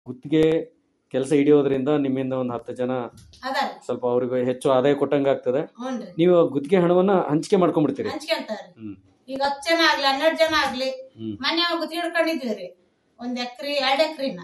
ಗುತ್ತಿಗೆ ಕೆಲಸ ಹಿಡಿಯೋದ್ರಿಂದ ನಿಮ್ಮಿಂದ ಒಂದು ಹತ್ತು ಜನ ಅದಾರ ಸ್ವಲ್ಪ ಅವ್ರಿಗೆ ಹೆಚ್ಚು ಆದಾಯ ಕೊಟ್ಟಂಗೆ ಆಗ್ತದೆ ಹ್ಞೂನ್ರಿ ನೀವು ಗುತ್ತಿಗೆ ಹಣವನ್ನ ಹಂಚಿಕೆ ಮಾಡ್ಕೊಂಡ್ಬಿಡ್ತೀರಿ ಹಂಚ್ಕೊಂತಾರ್ರಿ ಹ್ಮ್ ಈಗ ಹತ್ತು ಜನ ಆಗ್ಲಿ ಹನ್ನೆರಡು ಜನ ಆಗ್ಲಿ ಹ್ಮ್ ಮೊನ್ನೆ ಗುತ್ತಿ ಹಿಡ್ಕೊಂಡಿದ್ವಿ ರೀ ಒಂದ್ ಎಕ್ರೆ ಎರಡ್ ಎಕ್ರಿನ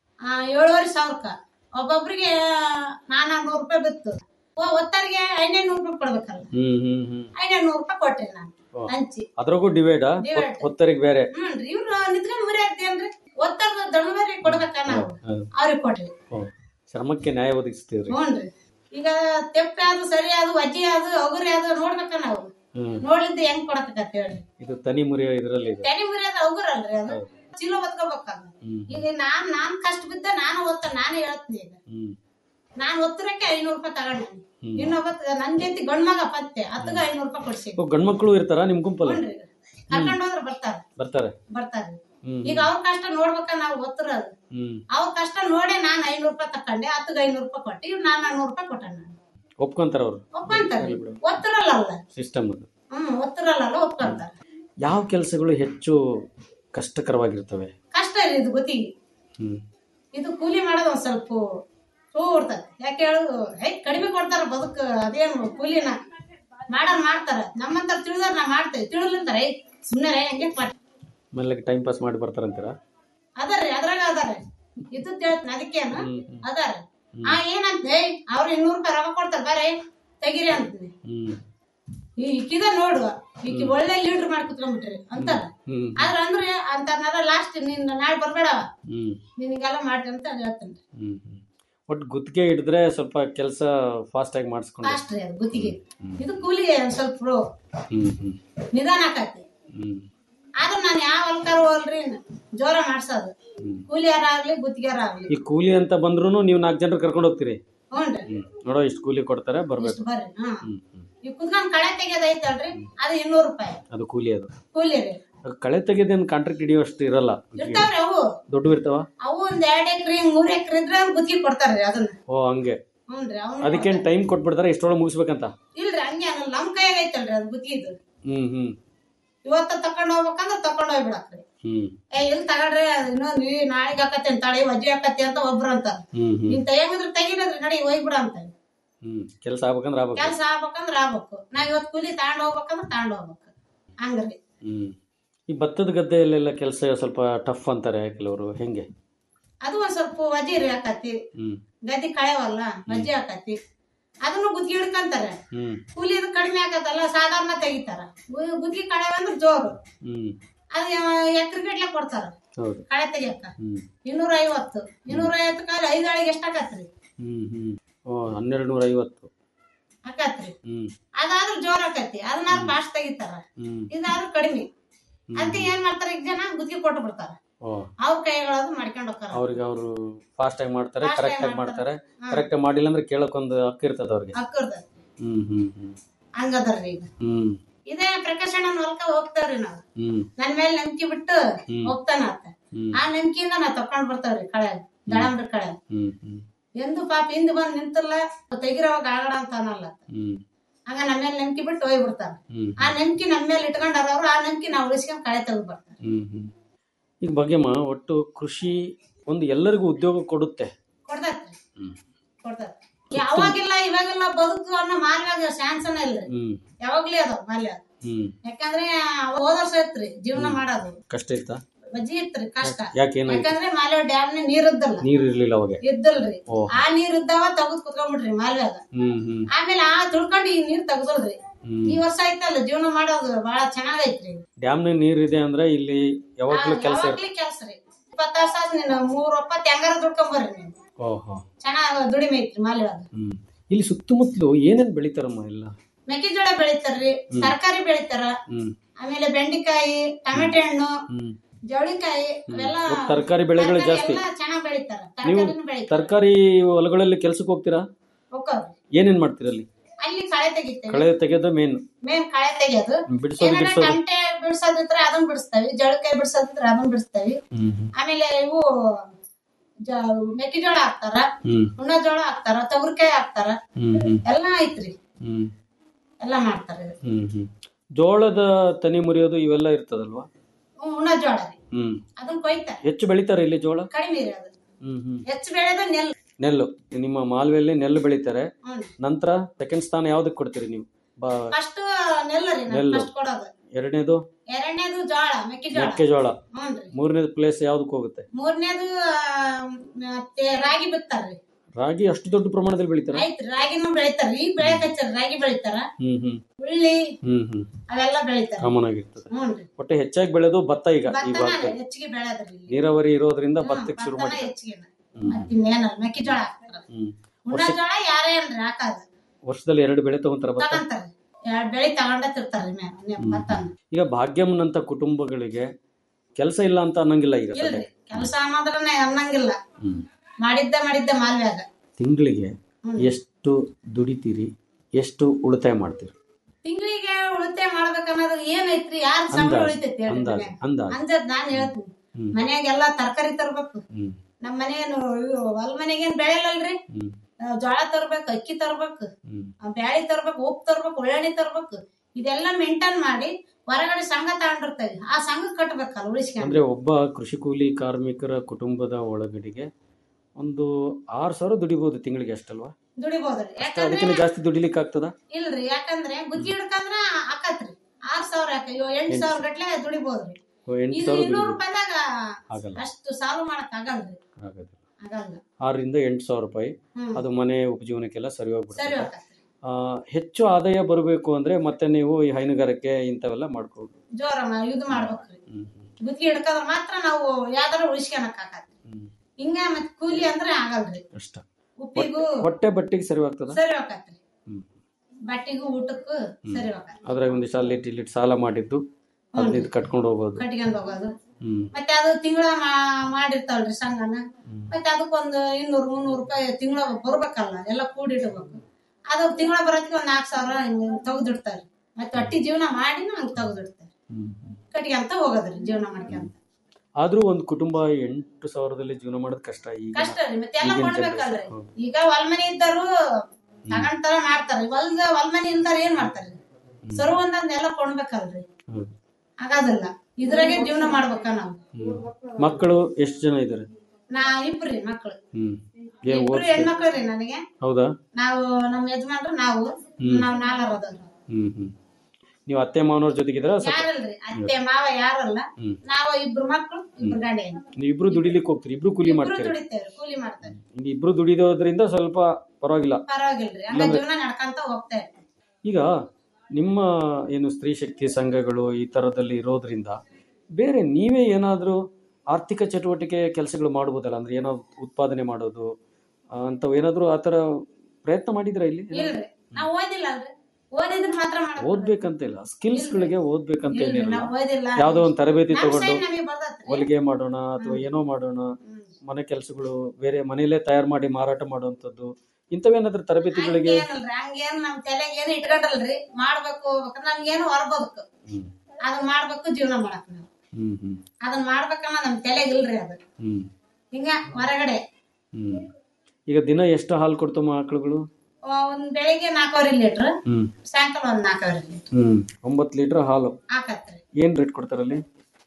ಆ ಏಳುವರೆ ಸಾವಿರಕ್ಕ ಒಬ್ಬೊಬ್ರಿಗೆ ನಾನಾ ನೂರು ರೂಪಾಯಿ ಬಿತ್ತು ಒ- ಒತ್ತರಿಗೆ ಐನೈದು ನೂರು ರೂಪಾಯಿ ಕೊಡ್ಬೇಕಲ್ಲ ಹ್ಮ್ ಹ್ಮ್ ಹ್ಮ್ ಐನೈದು ನೂರು ರೂಪಾಯಿ ಕೊಟ್ರಿ ನಾನು ಓ. ಹಂಚಿ ಅದ್ರಾಗೂ ಡಿವೈಡಾ Divide. ಹೊತ್ತರಿಗೆ ಬೇರೆ ಹ್ಞೂನ್ರಿ ಇವ್ರು ನಿಂತ್ಕೊಂಡ್ ಮುರಿ ಆಗ್ತೇನ್ರಿ ಒತ್ತರದ ದಣಮರಿ ಕೊಡ್ಬೇಕ ನಾವು ಹೌದು. ಅವ್ರಿಗೆ ಕೊಟ್ರಿ ಓ. ಶ್ರಮಕ್ಕೆ ನ್ಯಾಯ ಒದಗಿಸ್ತೀವ್ರಿ ಹ್ಞೂನ್ರಿ ಈಗ ತೆಪ್ಪೆ ಅದು ಸರಿ ಅದು ಅಜ್ಜಿ ಅದು ಅಗುರಿ ಅದು ನೋಡ್ಬೇಕ ನಾವು ಹ್ಮ್ ನೋಡ್ಲಿದ್ದು ಹೆಂಗ್ ಕೊಡಕತ್ತ ಹೇಳ್ರಿ ಇದು ತನಿ ಮುರಿಯೋ ಇದ್ರಲ್ಲಿ ಇದೆ ತೆನಿ ಮುರಿ ಅದು ಅಗುರಲ್ರಿ ಅದು ಚೀಲ ಒತ್ಕೋಬೇಕಲ್ಲ ಹ್ಮ್ ಈಗ ನಾನ್ ನಾನ್ ಕಷ್ಟ ಬಿದ್ದ ನಾನು ಓದ್ತ ನಾನೇ ಹೇಳ್ತೀನಿ ಈಗ ಹ್ಮ್ ನಾನ್ ಒತ್ತರಕ್ಕೆ ಐನೂರು ರೂಪಾಯಿ ತಗೊಂಡೆ ಹ್ಮ್. ಇನ್ನೊಬ್ಬ ನನ್ ಜೊತೆ ಗಂಡ್ ಮಗ ಪತ್ತೆ ಹತ್ತಗ ಐನೂರು ರೂಪಾಯಿ ಕೊಡ್ಸಿ ಓ, ಗಂಡ್ಮಕ್ಳು ಇರ್ತಾರ ನಿಮ್ ಗುಂಪಲ್ಲಿ ಹ್ಞೂನ್ರಿ ಕರ್ಕೊಂಡ್ ಹೋದ್ರ ಬರ್ತಾರ ಬರ್ತಾರೆ ಬರ್ತಾರ ಹ್ಮ್ ಈಗ ಅವ್ರ ಕಷ್ಟ ನೋಡ್ಬೇಕ ನಾವು ಒತ್ತರ ಅದು ಹ್ಮ್ ಅವ್ರ ಕಷ್ಟ ನೋಡೇ ನಾನ್ ಐನೂರು ರೂಪಾಯಿ ತಕೊಂಡೆ ಹತ್ತಗ ಐನೂರು ರೂಪಾಯಿ ಕೊಟ್ಟೆ ಇವ್ ನಾನ್ ನಾನ್ನೂರು ರೂಪಾಯಿ ಕೊಟ್ಟ ನಾನು ಒಪ್ಕೊಂತಾರ ಅವ್ರು ಒಪ್ಕೊಂತಾರ ಒತ್ತರಲ್ಲ ಅಲ್ಲ ಸಿಸ್ಟಮ್ ಅದು ಹ್ಮ್ ಒತ್ತರಲ್ಲ ಒಪ್ಕೊಂತಾರ ಯಾವ ಕೆಲಸಗಳು ಹೆಚ್ಚು ಕಷ್ಟಕರವಾಗಿರ್ತವೆ ಕಷ್ಟ ರೀ ಇದು ಗೊತ್ತಿಗೆ ಹ್ಮ್ ಇದು ಕೂಲಿ ಮಾಡೋದು ಒಂದ್ ಸ್ವಲ್ಪ ಹೋಗ್ಬಿಡ್ತದೆ ಯಾಕೆ ಹೇಳುದು ಹೇ ಕಡಿಮೆ ಕೊಡ್ತಾರ ಬದುಕು ಅದೇನು ಕೂಲಿನ ಮಾಡಾರ ಮಾಡ್ತಾರ ನಮ್ಮಂತ ತಿಳಿದವ್ರ ನಾ ಮಾಡ್ತೇವೆ ತಿಳಿದ್ಲಿಂದಾರ ಏ ಸುಮ್ಮನೆ ಹೆಂಗೆ ಮಾಡಿ ಆಮೇಲೆ ಟೈಮ್ ಪಾಸ್ ಮಾಡಿ ಬರ್ತಾರಂತೀರಾ ಅದಾರ್ರಿ ಅದ್ರಾಗ ಅದಾರ ಇದು ಹೇಳ್ತೀನಿ ಅದಕ್ಕೇನು ಹ್ಮ್ ಹ್ಮ್ ಅದಾರ ಆ ಏನಂತ ಏ ಅವ್ರು ಇನ್ನೂರು ರೂಪಾಯಿ ರೊಕ್ಕ ಕೊಡ್ತಾರ ಬರ್ರಿ ತೆಗಿರಿ ಅಂತೀನಿ ಹ್ಮ್ ಈ ಈಕಿದ ನೋಡು ಈಕಿ ಒಳ್ಳೆ ಲೀಡ್ರ್ ಮಾಡಿ ಕುತ್ಕೊಂಡ್ಬಿಟ್ರಿ ಅಂತಾರ ಹ್ಮ್ ಆದ್ರ ಅಂದ್ರೆ ಅಂತಾರ ಲಾಸ್ಟ್ ನೀನ್ ನಾಳೆ ಬರ್ಬೇಡ ಹ್ಮ್ ನಿನಗೆಲ್ಲ ಮಾಡ್ರಿ ಅಂತ ಹೇಳ್ತೀನಿ ಹ್ಮ್ ಹ್ಮ್ ಒಟ್ಟು ಗುತ್ತಿಗೆ ಹಿಡಿದ್ರೆ ಸ್ವಲ್ಪ ಕೆಲಸ ಫಾಸ್ಟ್ ಆಗಿ ಮಾಡಿಸ್ಕೊಂಡು ಲಾಸ್ಟ್ ರೀ ಅದು ಗುತ್ತಿಗೆ ಇದು ಕೂಲಿ ಒಂದ್ ಸ್ವಲ್ಪ pro. ಹ್ಮ್ ಹ್ಮ್ ನಿಧಾನ ಆಕತಿ ಹ್ಮ್ ಆದ್ರೂ ನಾನು ಯಾವ ಹೊಲ್ಕಾರ ಹೋಲ್ರಿ ಜೋರ ಮಾಡ್ಸೋದು ಹ್ಮ್. ಕೂಲಿಯಾರ ಆಗ್ಲಿ ಗುತ್ತಿಗೆಯಾರ ಆಗ್ಲಿ ಈ ಕೂಲಿ ಅಂತ ಬಂದ್ರು ನೀವು ನಾಲ್ಕು ಜನರು ಕರ್ಕೊಂಡು ಹೋಗ್ತೀರಿ ಹ್ಞೂನ್ರಿ ಹ್ಮ್ ನೋಡೋ ಇಷ್ಟು ಕೂಲಿ ಕೊಡ್ತಾರೆ ಬರ್ಬೇಕು ಇಷ್ಟು ಬರ್ರಿ ಹಾ ಹ್ಮ್ ಹ್ಮ್ ಈ ಕುತ್ಕೊಂಡ್ ಕಳೆ ತೆಗಿಯೋದ್ ಐತಲ್ರಿ ಅದು ಇನ್ನೂರು ರೂಪಾಯಿ ಅದು ಕೂಲಿ ಅದು ಕೂಲಿ ರೀ ಅದು ಕಳೆ ತೆಗೆದೇನು ಕಾಂಟ್ರಾಕ್ಟ್ ಹಿಡಿಯೋಷ್ಟು ಇರಲ್ಲ ಇರ್ತಾವ್ರಿ ಅವು ದೊಡ್ಡ ಇರ್ತಾವ ಅವು ಒಂದ್ ಎರಡ್ ಎಕ್ರೆ ಮೂರ್ ಎಕ್ರೆ ಇದ್ರೆ ಗುತ್ತಿಗೆ ಕೊಡ್ತಾರ್ರಿ ಅದನ್ನ ಓ ಹಂಗೆ ಹ್ಞೂನ್ರಿ ಅವ್ನು ಅದಕ್ಕೇನು ಟೈಮ್ ಕೊಟ್ಬಿಡ್ತಾರೆ ಇಷ್ಟೊಳಗೆ ಮುಗಿಸ್ಬೇಕಂತ ಇಲ್ರಿ ಹಂಗೆ ಅನ್ನಲ್ಲ ನಮ್ ಕೈಯಾಗ ಐತಲ್ರಿ ಅದು ಗುತ್ತಿಗೆದು ಹ್ಮ್ ಹ್ಮ್ ಇವತ್ತ ತಕೊಂಡ್ ಹೋಗ್ಬೇಕಂದ್ರ ತಕೊಂಡ್ ಹೋಗ್ಬಿಡಕ್ರಿ ಹ್ಮ್ ಏ ಇಲ್ಲಿ ತಗಡ್ರಿ ಅದು ಇನ್ನೊಂದ್ ಈ ನಾಳೆಗ್ ಆಕತಿ ಅಂತ ತಡಿ ವಜ್ಜಿ ಆಕತಿ ಅಂತ ಒಬ್ರು ಅಂತಾರ ಹ್ಮ್ ಹ್ಮ್ ನೀನ್ ತೆಗಿಯೋದ್ರ ತೆಗಿರೋದ್ರಿ ನಡಿ ಹೋಗ್ಬಿಡ ಅಂತ ಹ್ಮ್ ಕೆಲಸ ಆಗ್ಬೇಕಂದ್ರೆ ಆಗ್ಬೇಕು ಕೆಲ್ಸ ಆಗ್ಬೇಕಂದ್ರ ಆಗ್ಬೇಕು ನಾವ್ ಇವತ್ ಕೂಲಿ ತಗೊಂಡ್ ಹೋಗ್ಬೇಕಂದ್ರ ತಗೊಂಡ್ ಹೋಗ್ಬೇಕು ಹಂಗ್ರಿ ಹ್ಮ್ ಈ ಭತ್ತದ ಗದ್ದೆಯಲ್ಲೆಲ್ಲ ಕೆಲಸ ಸ್ವಲ್ಪ ಟಫ್ ಅಂತಾರೆ ಕೆಲವರು ಹೆಂಗೆ ಅದು ಒಂದ್ ಸ್ವಲ್ಪ ವಜ್ಜಿ ರೀ ಆಕತಿ ಹ್ಮ್ ಗದ್ದಿ ಕಳೆವಲ್ಲ ವಜ್ಜಿ ಆಕತಿ ಅದನ್ನು ಗುದ್ಗಿ ಹಿಡ್ಕಂತಾರೆ ಹ್ಮ್ ಕೂಲಿ ಇದು ಕಡಿಮೆ ಆಕತ್ತಲ್ಲ ಸಾಧಾರಣ ತೆಗಿತಾರ ಗು- ಗುದ್ಗಿ ಕಳೆವ ಅಂದ್ರ ಜೋರು ಹ್ಮ್ ಅದು ಎಕ್ರೆ ಗಟ್ಲೆ ಕೊಡ್ತಾರ ಹೌದು ಕಳೆ ತೆಗಿಯಕ್ಕ ಹ್ಮ್ ಇನ್ನೂರ ಐವತ್ತು ಇನ್ನೂರ ಐವತ್ತು ಕಾಲ ಐದು ಆಳಿಗೆ ಎಷ್ಟ್ ಆಕತ್ರಿ ಹ್ಮ್ ಹ್ಮ್ ಓ ಹನ್ನೆರಡು ನೂರ ಐವತ್ತು ಆಕತ್ರಿ ಹ್ಮ್ ಅದಾದ್ರೂ ಜೋರ್ ಆಕತಿ ಅದನ್ನ ಫಾಸ್ಟ್ ತೆಗಿತಾರ ಹ್ಮ್ ಇದಾದ್ರೂ ಕಡಿಮೆ ಅದಕ್ಕೆ ಏನ್ ಮಾಡ್ತಾರ ಈಗ ಜನ ಗುದ್ಗಿ ಕೊಟ್ಟು ಬಿಡ್ತಾರ ಓ ಅವ್ರ ಕೈಗಳದು ಮಾಡ್ಕೊಂಡು ಹೋಗ್ತಾರ ಅವ್ರಿಗೆ ಅವರು ಫಾಸ್ಟ್ ಆಗಿ ಮಾಡ್ತಾರೆ Fast ಆಗಿ ಕರೆಕ್ಟ್ ಆಗಿ ಮಾಡ್ತಾರೆ ಹಾ. ಕರೆಕ್ಟ್ ಆಗಿ ಮಾಡಿಲ್ಲ ಅಂದ್ರೆ ಕೇಳಕ್ಕೊಂದು ಹಕ್ಕು ಇರ್ತದೆ ಅವ್ರಿಗೆ ಅಕ್ಕರ್ದ ಹ್ಮ್ ಹ್ಮ್ ಹ್ಮ್ ಹಂಗದಾರ್ರಿ ಈಗ ಹ್ಮ್ ಇದೇ ಪ್ರಕಾಶನ ಹೊಲ್ಕ ಹೋಗ್ತಾವ್ರಿ ನಾವು ಹ್ಮ್ ನನ್ ಮೇಲೆ ನಂಬಿಕೆ ಬಿಟ್ಟು ಹ್ಮ್. ಹೋಗ್ತಾನ ಆತ ಹ್ಮ್ ಆ ನಂಬಿಕೆಯಿಂದ ನಾ ತಕೊಂಡ್ ಬರ್ತಾವ್ರಿ ಕಳೆ ದಳಂಬ್ರಿ ಕಳೆ ಹ್ಮ್ ಹ್ಮ್ ಎಂದು ಪಾಪ ಹಿಂದ್ ಬಂದ್ ನಿಂತಲ್ಲ ತೆಗಿರೋವಾಗ ಆಗಡ ಅಂತ ಅನ್ನಲ್ಲ ಹ್ಮ್ ಹಂಗ ನಮ್ಮ ಮೇಲೆ ನಂಬಿಕೆ ಬಿಟ್ಟು ಹೋಗ್ಬಿಡ್ತಾರ ಹ್ಮ್ ಆ ನಂಬಿಕೆ ನಮ್ಮ ಮೇಲೆ ಇಟ್ಕೊಂಡಾರ ಅವ್ರು ಆ ನಂಬಿಕೆ ನಾವು ಉಳಿಸ್ಕೊಂಡ್ ಕಳೆ ತೆಗೆದು ಬರ್ತಾರೆ ಹ್ಮ್ ಹ್ಮ್ ಈಗ ಭಾಗ್ಯಮ್ಮ ಒಟ್ಟು ಕೃಷಿ ಒಂದು ಎಲ್ಲರಿಗೂ ಉದ್ಯೋಗ ಕೊಡುತ್ತೆ ಕೊಡ್ತೈತ್ರಿ ಹ್ಮ್ ಕೊಡ್ತೈತಿ ಯಾವಾಗಿಲ್ಲ ಇವಾಗಿಲ್ಲ ಬದುಕು ಅನ್ನೋ ಮಾಲ್ಯಾಗ ಸ್ಯಾನ್ಸನ್ ಇಲ್ರಿ ಹ್ಮ್ ಯಾವಾಗ್ಲೇ ಅದಾವ ಮಾಲ್ಯ ಹ್ಮ್ ಯಾಕಂದ್ರೆ ಹೋದ ವರ್ಷ ಐತ್ರಿ ಜೀವನ ಮಾಡೋದು ಕಷ್ಟ ಇತ್ತಾ ಬಜ್ಜಿ ಇತ್ರಿ ಕಷ್ಟ ಯಾಕೆ ಏನಾಯ್ತು ಯಾಕಂದ್ರೆ ಮಾಲ್ಯ ಡ್ಯಾಮ್ ನೀರ್ ಇದ್ದಲ್ಲ ನೀರು ಇರ್ಲಿಲ್ಲ ಅವಾಗ ಇದ್ದಲ್ರಿ ಓ. ಆ ನೀರ್ ಇದ್ದಾವ ತೆಗೆದ್ ಕುತ್ಕೊಂಡ್ಬಿಟ್ರಿ ಮಾಲ್ಯಾಗ ಹ್ಮ್ ಹ್ಮ್ ಆಮೇಲೆ ಆ ತಿಳ್ಕೊಂಡು ಈ ನೀರ್ ತೆಗ್ದಲ್ರಿ ಹ್ಮ್ ಈ ವರ್ಷ ಐತಲ್ಲ ಜೀವನ ಮಾಡೋದು ಬಹಳ ಚೆನ್ನಾಗೈತ್ರಿ ಡ್ಯಾಮ್ನ ನೀರ್ ಇದೆ ಅಂದ್ರೆ ಇಲ್ಲಿ ಯಾವಾಗ್ಲೂ ಕೆಲಸ ಇರುತ್ತೆ ಯಾವಾಗ್ಲೂ ಕೆಲ್ಸ ರೀ ಇಪ್ಪತ್ತು ವರ್ಷ ಆದ್ ನೀನು ಮೂರ್ ಒಪ್ಪತ್ತು ಹೆಂಗಾರ ದುಡ್ಕೊಂಬರ್ರಿ ನೀವು ಓಹೋ ಚೆನ್ನಾಗ್ ದುಡಿಮೆ ಐತ್ರಿ ಮಾಲ್ಯಾಗ ಹ್ಮ್ ಇಲ್ಲಿ ಸುತ್ತಮುತ್ತಲು ಏನೇನ್ ಬೆಳಿತಾರಮ್ಮ ಎಲ್ಲ ಮೆಕ್ಕೆಜೋಳ ಬೆಳಿತಾರ್ರಿ ತರಕಾರಿ ಬೆಳಿತಾರ ಹ್ಮ್ ಆಮೇಲೆ ಬೆಂಡೆಕಾಯಿ ಟೊಮೆಟೊ ಹಣ್ಣು ಹ್ಮ್ ಜವಳಿಕಾಯಿ ಅವೆಲ್ಲ ಒಟ್ಟು ತರಕಾರಿ ಬೆಳೆಗಳು ತರಕಾರಿ ಜಾಸ್ತಿ ಎಲ್ಲ ಚೆನ್ನಾಗ್ ಬೆಳಿತಾರ ನೀವು ತರಕಾರಿನೂ ಬೆಳಿತಾರ ತರಕಾರಿ ಹೊಲಗಳಲ್ಲಿ ಕೆಲ್ಸಕ್ಕೆ ಹೋಗ್ತೀರಾ ಹೋಗ್ತಾವ್ರಿ ಏನೇನ್ ಮಾಡ್ತೀರಾ ಅಲ್ಲಿ ಅಲ್ಲಿ ಕಳೆ ತೆಗಿತೇವೆ ಕಳೆ ತೆಗೆಯೋದು ಮೇನ್ ಮೇನ್ ಕಳೆ ತೆಗಿಯೋದು ಬಿಡಿಸೋದು ಏನಾರ ಬಿಡಿಸೋದು ಟಮಟೆ ಬಿಡ್ಸೋದಿದ್ರೆ ಅದನ್ನ ಬಿಡಿಸ್ತೇವಿ ಜವಳಿಕಾಯಿ ಬಿಡ್ಸೋದಿದ್ರೆ ಅದನ್ನ ಬಿಡಿಸ್ತೇವಿ ಹ್ಮ್ ಹ್ಮ್ ಆಮೇಲೆ ಇವು ಜ- ಮೆಕ್ಕೆಜೋಳ ಹಾಕ್ತಾರ ಹ್ಮ್ ಉಣ್ಣ ಜೋಳ ಹಾಕ್ತಾರ ತೊಗರಿಕಾಯಿ ಹಾಕ್ತಾರ ಹ್ಮ್ ಹ್ಮ್ ಎಲ್ಲ ಐತ್ರಿ ಹ್ಮ್ ಎಲ್ಲ ಮಾಡ್ತಾರ ಇದು. ಹ್ಮ್ ಹ್ಮ್ ಜೋಳದ ತನಿ ಮುರಿಯೋದು ಇವೆಲ್ಲ ಇರ್ತದಲ್ವಾ ಹ್ಮ್, ಉಣ್ಣ ಜೋಳ ರೀ ಹ್ಮ್ ಅದನ್ನ ಕೊಯ್ತಾರ ಹೆಚ್ಚು ಬೆಳಿತಾರೆ ಇಲ್ಲಿ ಜೋಳ ಕಡಿಮೆ ರೀ ಅದು ಹ್ಮ್ ಹ್ಮ್ ಹೆಚ್ಚು ಬೆಳೆಯೋದು ನೆಲ್ ನೆಲ್ಲು ನಿಮ್ಮ ಮಾಲ್ವೆಯಲ್ಲಿ ನೆಲ್ಲು ಬೆಳಿತಾರೆ ಹ್ಞೂ ನಂತರ ಸೆಕೆಂಡ್ ಸ್ಥಾನ ಯಾವ್ದಕ್ಕೆ ಕೊಡ್ತೀರಿ ನೀವು ಬಾ ಫಸ್ಟ್ ನೆಲ್ಲ ರೀ ನೆಲ್ಲು. ಫಸ್ಟ್ ಕೊಡೋದು ಎರಡನೇದು ಎರಡನೇದು ಜೋಳ ಮೆಕ್ಕೆಜೋಳ ಮೆಕ್ಕೆಜೋಳ ಹ್ಞೂ ರೀ ಮೂರನೇದು ಪ್ಲೇಸ್ ಯಾವ್ದಕ್ಕೆ ಹೋಗುತ್ತೆ ಮೂರನೇದು ಮತ್ತೆ ರಾಗಿ ಬಿತ್ತಾರ್ರಿ ರಾಗಿ ಅಷ್ಟು ದೊಡ್ಡ ಪ್ರಮಾಣದಲ್ಲಿ ಬೆಳಿತಾರ ಐತ್ರಿ ರಾಗಿನೂ ಬೆಳಿತಾರ ಈಗ ಬೆಳೆಯಕ್ ಹಚ್ಚಾರ ರಾಗಿ ಬೆಳಿತಾರ ಹ್ಮ್ ಹ್ಮ್ ಉಳ್ಳಿ ಹ್ಮ್ ಹ್ಮ್ ಅವೆಲ್ಲ ಬೆಳಿತಾರ ಕಾಮನ್ ಆಗಿರ್ತದೆ ಹ್ಞೂನ್ರಿ ಒಟ್ಟೆ ಹೆಚ್ಚಾಗಿ ಬೆಳೆದು ಭತ್ತ ಈಗ ಈ ಭತ್ತನ ಭಾಗದಲ್ಲಿ ಹೆಚ್ಚಿಗೆ ಬೆಳೆದ್ರಿ ಇಲ್ಲಿ ನೀರಾವರಿ ಇರೋದ್ರಿಂದ ಹ್ಮ್, ಭತ್ತಕ್ಕೆ ಶುರು ಭತ್ತನ ಮಾಡಿ ಹೆಚ್ಚಿಗೆ ಹ್ಮ್. ಮತ್ತಿನ್ನೇನ ಮೆಕ್ಕೆಜೋಳ ಹಾಕ್ತಾರ ಹ್ಮ್ ಉಣ್ಣ ಜೋಳ ಯಾರೇ ಏನ್ರಿ ಹಾಕೋದು ವರ್ಷದಲ್ಲಿ ಎರಡು ಬೆಳೆ ತಗೊಂತಾರ ಭತ್ತ ತಗೊಂತಾರ ಎರಡ್ ಬೆಳಿ ತಗೊಂಡ ತಿರ್ತಾರ್ರಿ ಮ್ಯಾಮ್ ಭತ್ತನ ಈಗ ಭಾಗ್ಯಮ್ಮನಂತ ಕುಟುಂಬಗಳಿಗೆ ಕೆಲಸ ಇಲ್ಲ ಅಂತ ಅನ್ನಂಗಿಲ್ಲ ಈಗ ಇಲ್ರಿ ಕೆಲಸ ಅನ್ನೋದ್ರನೆ ಅನ್ನಂಗಿಲ್ಲ ಹ್ಮ್ ಮಾಡಿದ್ದ ಮಾಡಿದ್ದ ಮಾಲ್ವ್ಯಾಗ ತಿಂಗಳಿಗೆ ಹ್ಮ್. ಎಷ್ಟು ದುಡಿತೀರಿ ಎಷ್ಟು ಉಳಿತಾಯ ಮಾಡ್ತೀರಿ ತಿಂಗಳಿಗೆ ಉಳಿತಾಯ ಮಾಡ್ಬೇಕನ್ನೋದು ಏನೈತ್ರಿ ಯಾರು ಸಂಬಳ ಅಂದಾಜ್ ಉಳಿತೈತಿ ಹೇಳ್ರಿ ಅಂದಾಜ್ ಮನ್ಯಾಗ? ಅಂದಾಜ್ ಅಂಜದ್ ನಾನ್ ಹೇಳ್ತೀನಿ ಹ್ಮ್. ಮನ್ಯಾಗೆಲ್ಲ ತರಕಾರಿ ತರ್ಬೇಕು ಹ್ಮ್ ನಮ್ ಮನೇನು ಇವು ಹೊಲ ಮನೆಗೇನ್ ಬೆಳೆಯಲ್ಲಲ್ರಿ ಹ್ಮ್ ನಾವ್ ಜೋಳ ತರ್ಬೇಕು ಅಕ್ಕಿ ತರ್ಬೇಕು ಹ್ಮ್ ಆ ಬ್ಯಾಳಿ ತರ್ಬೇಕು ಉಪ್ಪು ತರ್ಬೇಕು ಉಳ್ಳಾಣಿ ತರ್ಬೇಕು ಇದೆಲ್ಲ ಮೇಂಟೈನ್ ಮಾಡಿ ಹೊರಗಡೆ ಸಂಘ ತಗೊಂಡಿರ್ತೇವೆ ಆ ಸಂಘ ಕಟ್ಬೇಕಲ್ಲ ಉಳಿಸ್ಕೊಂಡು ಅಂದ್ರೆ ಒಬ್ಬ ಕೃಷಿ ಕೂಲಿ ಕಾರ್ಮಿಕರ ಕುಟುಂಬದ ಒಳಗಡೆಗೆ ಒಂದು ಆರು ಸಾವಿರ ದುಡಿಬಹುದು ತಿಂಗಳಿಗೆ ಅಷ್ಟಲ್ವಾ ದುಡಿಬೋದ್ರಿ ಅಷ್ಟ ಯಾಕಂದ್ರೆ ಅದಕ್ಕಿಂತ ಜಾಸ್ತಿ ದುಡಿಲಿಕ್ಕೆ ಆಗ್ತದ ಇಲ್ರಿ ಯಾಕಂದ್ರೆ ಗುತ್ತಿ ಹಿಡ್ಕಂದ್ರ ಆಕತ್ರಿ ಆರ್ ಸಾವಿರ ಯಾಕ ಇವ್ ಎಂಟ್ ಸಾವಿರ ಗಟ್ಲೆ ದುಡಿಬೋದ್ರಿ ಎಂಟು ಇದು ಸಾವಿರ ಇನ್ನೂರು ದುಡಿಬಹುದು ರೂಪಾಯಿದಾಗ ಆಗಲ್ಲ ಅಷ್ಟು ಸಾಲ್ವ್ ಮಾಡಕ್ ಆಗಲ್ರಿ ಆಗಲ್ಲ ಆಗಲ್ಲ ಆರರಿಂದ ಎಂಟು ಸಾವಿರ ರೂಪಾಯಿ ಹ್ಮ್ ಅದು ಮನೆ ಉಪಜೀವನಕ್ಕೆಲ್ಲ ಸರಿ ಸರಿ ಹೋಗ್ಬಿಡ್ತದೆ ಹೋಗತ್ರಿ ಆ, ಹೆಚ್ಚು ಆದಾಯ ಬರಬೇಕು ಅಂದ್ರೆ ಮತ್ತೆ ನೀವು ಈ ಹೈನುಗಾರಿಕೆ ಇಂಥವೆಲ್ಲ ಮಾಡ್ಕೋದು ಜೋರ ಮಾ- ಇದು ಮಾಡ್ಬೇಕ್ರಿ ಹ್ಮ್ ಗುತ್ತಿ ಹಿಡ್ಕಂದ್ರ ಮಾತ್ರ ನಾವು ಯಾವ್ದಾರ ಉಳಿಸ್ಕೊಳಕ್ ಆಗತ್ರಿ ಹ್ಮ್ ಹಿಂಗ ಮತ್ ಕೂಲಿ ಅಂದ್ರೆ ಆಗಲ್ರಿ ಅಷ್ಟ ಉಪ್ಪಿಗೂ ಹೊಟ್ಟೆ ಬಟ್ಟೆಗೆ ಸರಿ ಆಗ್ತದ ಸರಿ ಹೋಗತ್ರಿ ಹ್ಮ್ ಬಟ್ಟಿಗೂ ಊಟಕ್ಕೂ ಸರಿ ಹೋಗತ್ರಿ ಅದ್ರಾಗ ಒಂದಿಷ್ಟು ಅಲ್ಲಿ ಇಲ್ಲಿ ಸಾಲ ಮಾಡಿದ್ದು ಅದನ್ನ ಇದು ಕಟ್ಕೊಂಡು ಹೋಗೋದು ಕಟ್ಕೊಂಡ್ ಹೋಗೋದು ಹ್ಮ್ ಮತ್ತೆ ಅದು ತಿಂಗಳ ಮಾಡಿರ್ತಾವಲ್ರಿ ಸಂಘನ ಹ್ಮ್. ಮತ್ತೆ ಅದಕ್ಕೊಂದು ಇನ್ನೂರು ಮುನ್ನೂರು ರೂಪಾಯಿ ತಿಂಗಳ ಬರ್ಬೇಕಲ್ಲ ಎಲ್ಲ ಕೂಡಿಡ್ಬೇಕು ಅದು ತಿಂಗಳ ಬರೋದಕ್ಕೆ ಒಂದ್ ನಾಲ್ಕು ಸಾವಿರ ಹಿಂಗ ತೆಗ್ದಿಡ್ತಾರೆ ಮತ್ತೆ ಒಟ್ಟಿ ಜೀವನ ಮಾಡಿ ಹಂಗೆ ತೆಗ್ದಿಡ್ತಾರೆ ಹ್ಮ್ ಕಟ್ಕೊಂತ ಹೋಗೋದ್ರಿ ಜೀವನ ಮಾಡ್ಕೊಂತ ಆದ್ರೂ ಒಂದು ಕುಟುಂಬ ಎಂಟು ಸಾವಿರದಲ್ಲಿ ಜೀವನ ಮಾಡೋದು ಕಷ್ಟ ಈಗ ಕಷ್ಟ ರೀ ಮತ್ತೆ ಎಲ್ಲ ಈಗಿನ ಕೊಡ್ಬೇಕಲ್ರಿ generation. ಹೌದು. ಈಗ ಹೊಲ್ಮನಿ ಇದ್ದರು ತಗೊಂತಾರ ಮಾಡ್ತಾರ ಹೊಲ್ದ ಹೊಲ್ಮನಿ ಇಲ್ದಾರ ಏನ್ ಮಾಡ್ತಾರ್ರಿ ಸರು ಒಂದೊಂದ್ ಎಲ್ಲ ಕೊಡ್ಬೇಕಲ್ರಿ ಹೌದು. ಆಗೋದಿಲ್ಲ ಇದ್ರಾಗೆ ಜೀವನ ಮಾಡ್ಬೇಕ ನಾವು ಹ್ಮ್. ಮಕ್ಕಳು ಎಷ್ಟು ಜನ ಇದ್ದಾರೆ ನಾ ಇಬ್ರಿ ಮಕ್ಳು ಹ್ಮ್ ಏನ್ ಇಬ್ರು ಓದ್ಸ್ ಹೆಣ್ಮಕ್ಳು ರೀ ನನಗೆ ಹೌದಾ ನಾವು ನಮ್ಮ ಯಜಮಾನ್ರು ನಾವು ನಾವ್ ನಾಲ್ವರು ಅದಾವ್ರಿ ಹ್ಮ್ ಹ್ಮ್ ನೀವು ಅತ್ತೆ ಮಾವನವ್ರ ಜೊತೆಗಿದ್ರ ಯಾರಲ್ರಿ ಅತ್ತೆ ಮಾವ ಯಾರಲ್ಲ ಹ್ಮ್. ನಾವು ಇಬ್ರು ಮಕ್ಳು ಇಬ್ರು ಗಂಡ ಹೆಣ್ಣು. ನೀವು ಇಬ್ರು ದುಡಿಲಿಕ್ಕೆ ಹೋಗ್ತೀರಿ ಇಬ್ರು ಕೂಲಿ ಇಬ್ರು ಮಾಡ್ತೀರಿ ದುಡಿತೇವ್ರಿ ಕೂಲಿ ಮಾಡ್ತೇವೆ ಹಿಂಗೆ ಇಬ್ರು ದುಡಿದೋದ್ರಿಂದ ಸ್ವಲ್ಪ ಪರವಾಗಿಲ್ಲ ಪರವಾಗಿಲ್ರಿ ಹಂಗ ಜೀವನ ನಡ್ಕಂತ ಹೋಗ್ತಾ ಇರ್ತೀವಿ ಈಗ ನಿಮ್ಮ ಏನು ಸ್ತ್ರೀ ಶಕ್ತಿ ಸಂಘಗಳು ಈ ಥರದಲ್ಲಿ ಇರೋದ್ರಿಂದ ಬೇರೆ ನೀವೇ ಏನಾದರೂ ಆರ್ಥಿಕ ಚಟುವಟಿಕೆ ಕೆಲಸಗಳು ಮಾಡ್ಬೋದಲ್ಲ ಅಂದ್ರೆ ಏನೋ ಉತ್ಪಾದನೆ ಮಾಡೋದು ಆ, ಅಂಥವು ಏನಾದರೂ ಆ ಥರ ಪ್ರಯತ್ನ ಮಾಡಿದ್ರ ಇಲ್ಲಿ ಇಲ್ರಿ ನಾವ್ ಓದಿಲ್ಲ ಅಲ್ರಿ ಓದಿದ್ರ ಮಾತ್ರ ಮಾಡ್ಬೋದು ಓದ್ಬೇಕಂತ ಇಲ್ಲ ಸ್ಕಿಲ್ಸ್ಗಳಿಗೆ ಓದ್ಬೇಕಂತ ಇಲ್ರಿ ಏನಿರಲ್ಲ ನಾವ್ ಓದಿಲ್ಲ ಯಾವುದೋ ಒಂದು ತರಬೇತಿ ನಮ್ ತಗೊಂಡು ಸೈಡ್ ನಮಗೆ ಬರ್ತೈತ್ರಿ ಹೊಲಿಗೆ ಮಾಡೋಣ ಅಥವಾ ಏನೋ ಮಾಡೋಣ ಹ್ಮ್. ಮನೆ ಕೆಲಸಗಳು ಬೇರೆ ಮನೆಯಲ್ಲೇ ತಯಾರು ಮಾಡಿ ಮಾರಾಟ ಮಾಡುವಂಥದ್ದು ಇಂಥವೇನಾದ್ರೂ ತರಬೇತಿಗಳಿಗೆ ಹಂಗೇನಲ್ರಿ ಹಂಗೇನ್ ನಮ್ ತಲೆಗೆ ಏನು ಇಟ್ಕೊಂಡಲ್ರಿ ಮಾಡ್ಬೇಕು ಹೋಗ್ಬೇಕಂದ್ರ ನಮ್ಗೇನು ಹೊರಬದುಕು ಹ್ಮ್ ಅದನ್ನ ಮಾಡ್ಬೇಕು ಜೀವನ ಮಾಡಕ್ ನಾವು ಹ್ಮ್ ಹ್ಮ್ ಅದನ್ನ ಮಾಡ್ಬೇಕನ್ನ ನಮ್ ತಲೆಗೆ ಇಲ್ರಿ ಅದು ಹ್ಮ್ ಹಿಂಗ ಹೊರಗಡೆ ಹ್ಮ್ ಈಗ ದಿನ ಎಷ್ಟು ಹಾಲು ಕೊಡ್ತಮ್ಮ ಆಕಳುಗಳು ಆ, ಒಂದ್ ಬೆಳಿಗ್ಗೆ ನಾಲ್ಕೂವರೆ ಲೀಟ್ರ್ ಹ್ಮ್ ಸಾಯಂಕಾಲ ಒಂದ್ ನಾಲ್ಕೂವರೆ ಲೀಟ್ರ್ ಹ್ಮ್ ಒಂಬತ್ತು ಲೀಟರ್ ಹಾಲು ಹಾಕತ್ರಿ ಏನ್ ರೇಟ್ ಕೊಡ್ತಾರಲ್ಲಿ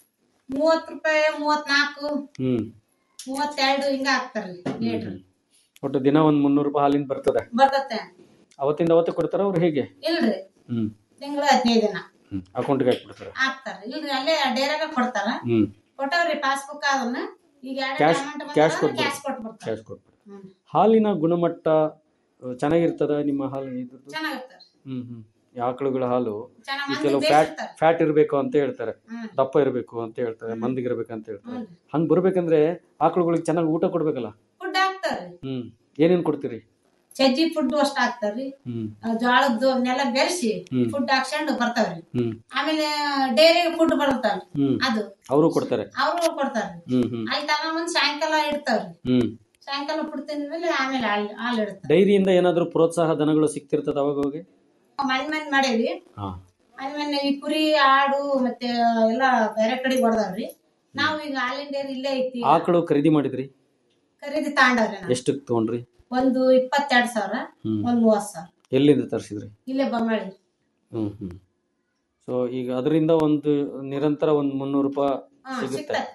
ಮೂವತ್ ರೂಪಾಯಿ ಮೂವತ್ನಾಲ್ಕು ಹ್ಮ್ ಮೂವತ್ತೆರಡು ಹಿಂಗ ಹಾಕ್ತಾರ್ರಿ ಲೀಟ್ರ್ ಒಟ್ಟು ದಿನ ಒಂದ್ ಮುನ್ನೂರು ರೂಪಾಯಿ ಹಾಲಿಂದ ಬರ್ತದೆ ಬರ್ತತೆ ಅವತ್ತಿಂದ ಅವತ್ತೇ ಕೊಡ್ತಾರ ಅವ್ರು ಹೇಗೆ ಇಲ್ರಿ ಹ್ಮ್ ತಿಂಗಳ ಹದಿನೈದು ದಿನ ಹ್ಮ್ ಅಕೌಂಟ್ಗೆ ಹಾಕ್ಬಿಡ್ತಾರೆ ಹಾಕ್ತಾರ ಇಲ್ರಿ ಅಲ್ಲೇ ಡೇರಾಗ ಕೊಡ್ತಾರ ಹ್ಮ್ ಕೊಟ್ಟವ್ರಿ ಪಾಸ್ಬುಕ್ ಅದನ್ನ ಈಗ Cash- cash ಕೊಟ್ಬಿಡ್ತಾರೆ. ಕ್ಯಾಶ್ ಕೊಟ್ಬಿಡ್ತಾರ ಕ್ಯಾಶ್ ಕೊಟ್ಬಿಡ್ತಾರೆ ಹ್ಮ್ ಹಾಲಿನ ಗುಣಮಟ್ಟ ಆ, ಚೆನ್ನಾಗಿರ್ತದ ನಿಮ್ಮ ಹಾಲು ಇದ್ರದ್ದು ಚೆನ್ನಾಗಿರ್ತಾರ ಹ್ಮ್ ಹ್ಮ್ ಈ ಆಕಳುಗಳ ಹಾಲು ಚೆನ್ನಾಗ್ ಈ ಮಂದಿ ಕೆಲವು ಫ್ಯಾಟ್ ಬೇಯಿಸಿರ್ತಾರ ಫ್ಯಾಟ್ ಇರಬೇಕು ಅಂತ ಹೇಳ್ತಾರೆ ಹ್ಮ್ ದಪ್ಪ ಇರಬೇಕು ಅಂತ ಹೇಳ್ತಾರೆ ಮಂದಿಗಿರ್ಬೇಕು ಅಂತ ಹೇಳ್ತಾರೆ ಹ್ಮ್ ಹಂಗ್ ಬರ್ಬೇಕಂದ್ರೆ ಆಕಳುಗಳಿಗೆ ಚೆನ್ನಾಗಿ ಊಟ ಕೊಡ್ಬೇಕಲ್ಲ ಫುಡ್ ಹಾಕ್ತಾರ್ರಿ ಹ್ಮ್ ಏನೇನ್ ಕೊಡ್ತೀರಿ ಸಜ್ಜಿ ಫುಡ್ ಅಷ್ಟ ಹಾಕ್ತಾರ್ರಿ ಹ್ಮ್ ಆ ಜೋಳದ್ದು ಅವನ್ನೆಲ್ಲ ಬೆರೆಸಿ ಹ್ಮ್. ಫುಡ್ ಹಾಕ್ಸ್ಕೊಂಡು ಬರ್ತಾವ್ರಿ ಹ್ಮ್ ಆಮೇಲೆ ಡೈರಿ ಫುಡ್ ಬರ್ತಾವ್ರಿ ಹ್ಮ್ ಅದು ಅವರು ಕೊಡ್ತಾರೆ ಅವರು ಕೊಡ್ತಾರ್ರಿ ಹ್ಮ್ ಹ್ಮ್ ಅಲ್ಲಿ ತಗೊಂಬಂದ್ ಸಾಯಂಕಾಲ ಇಡ್ತಾವ್ರಿ ಹ್ಮ್ ಸಾಯಂಕಾಲ ಫುಡ್ ತಿಂದ್ಮೇಲೆ ಆಮೇಲೆ ಹಾಲ್ ಹಾಲು ಇಡ್ತಾರ ಡೈರಿಯಿಂದ ಏನಾದ್ರೂ ಪ್ರೋತ್ಸಾಹ ಧನಗಳು ಸಿಗ್ತಿರ್ತದ ಅವಾಗ ಹೋಗಿ ಮನ್ ಮನ್ ಮಾಡೇವಿ ಹಾ ಮನ್ ಮನ್ ಈ ಕುರಿ ಆಡು ಮತ್ತೆ ಎಲ್ಲ ಬೇರೆ ಕಡೆಗೆ ಹೊಡೆದವ್ರಿ ನಾವು ಈಗ ಹಾಲಿನ ಡೈರಿ ಇಲ್ಲೇ ಐತಿ ಆಕಳು ಖರೀದಿ ಮಾಡಿದ್ರಿ ಖರೀದಿ ತಗೊಂಡವ್ರಿ ನಾವು ಎಷ್ಟಕ್ಕೆ ತಗೊಂಡ್ರಿ ಒಂದು ಇಪ್ಪತ್ತೆರಡು ಸಾವಿರ ಹ್ಮ್ ಒಂದ್ ಮೂವತ್ ಸಾವಿರ ಎಲ್ಲಿಂದ ತರಿಸಿದ್ರಿ ಇಲ್ಲೇ ಬೊಮ್ಮಳಿ ಹ್ಮ್ ಹ್ಮ್ ಸೊ ಈಗ ಅದರಿಂದ ಒಂದು ನಿರಂತರ ಒಂದು ಮುನ್ನೂರು ರೂಪಾಯಿ ಹಾ ಸಿಗುತ್ತೆ ಸಿಗ್ತತ್ರಿ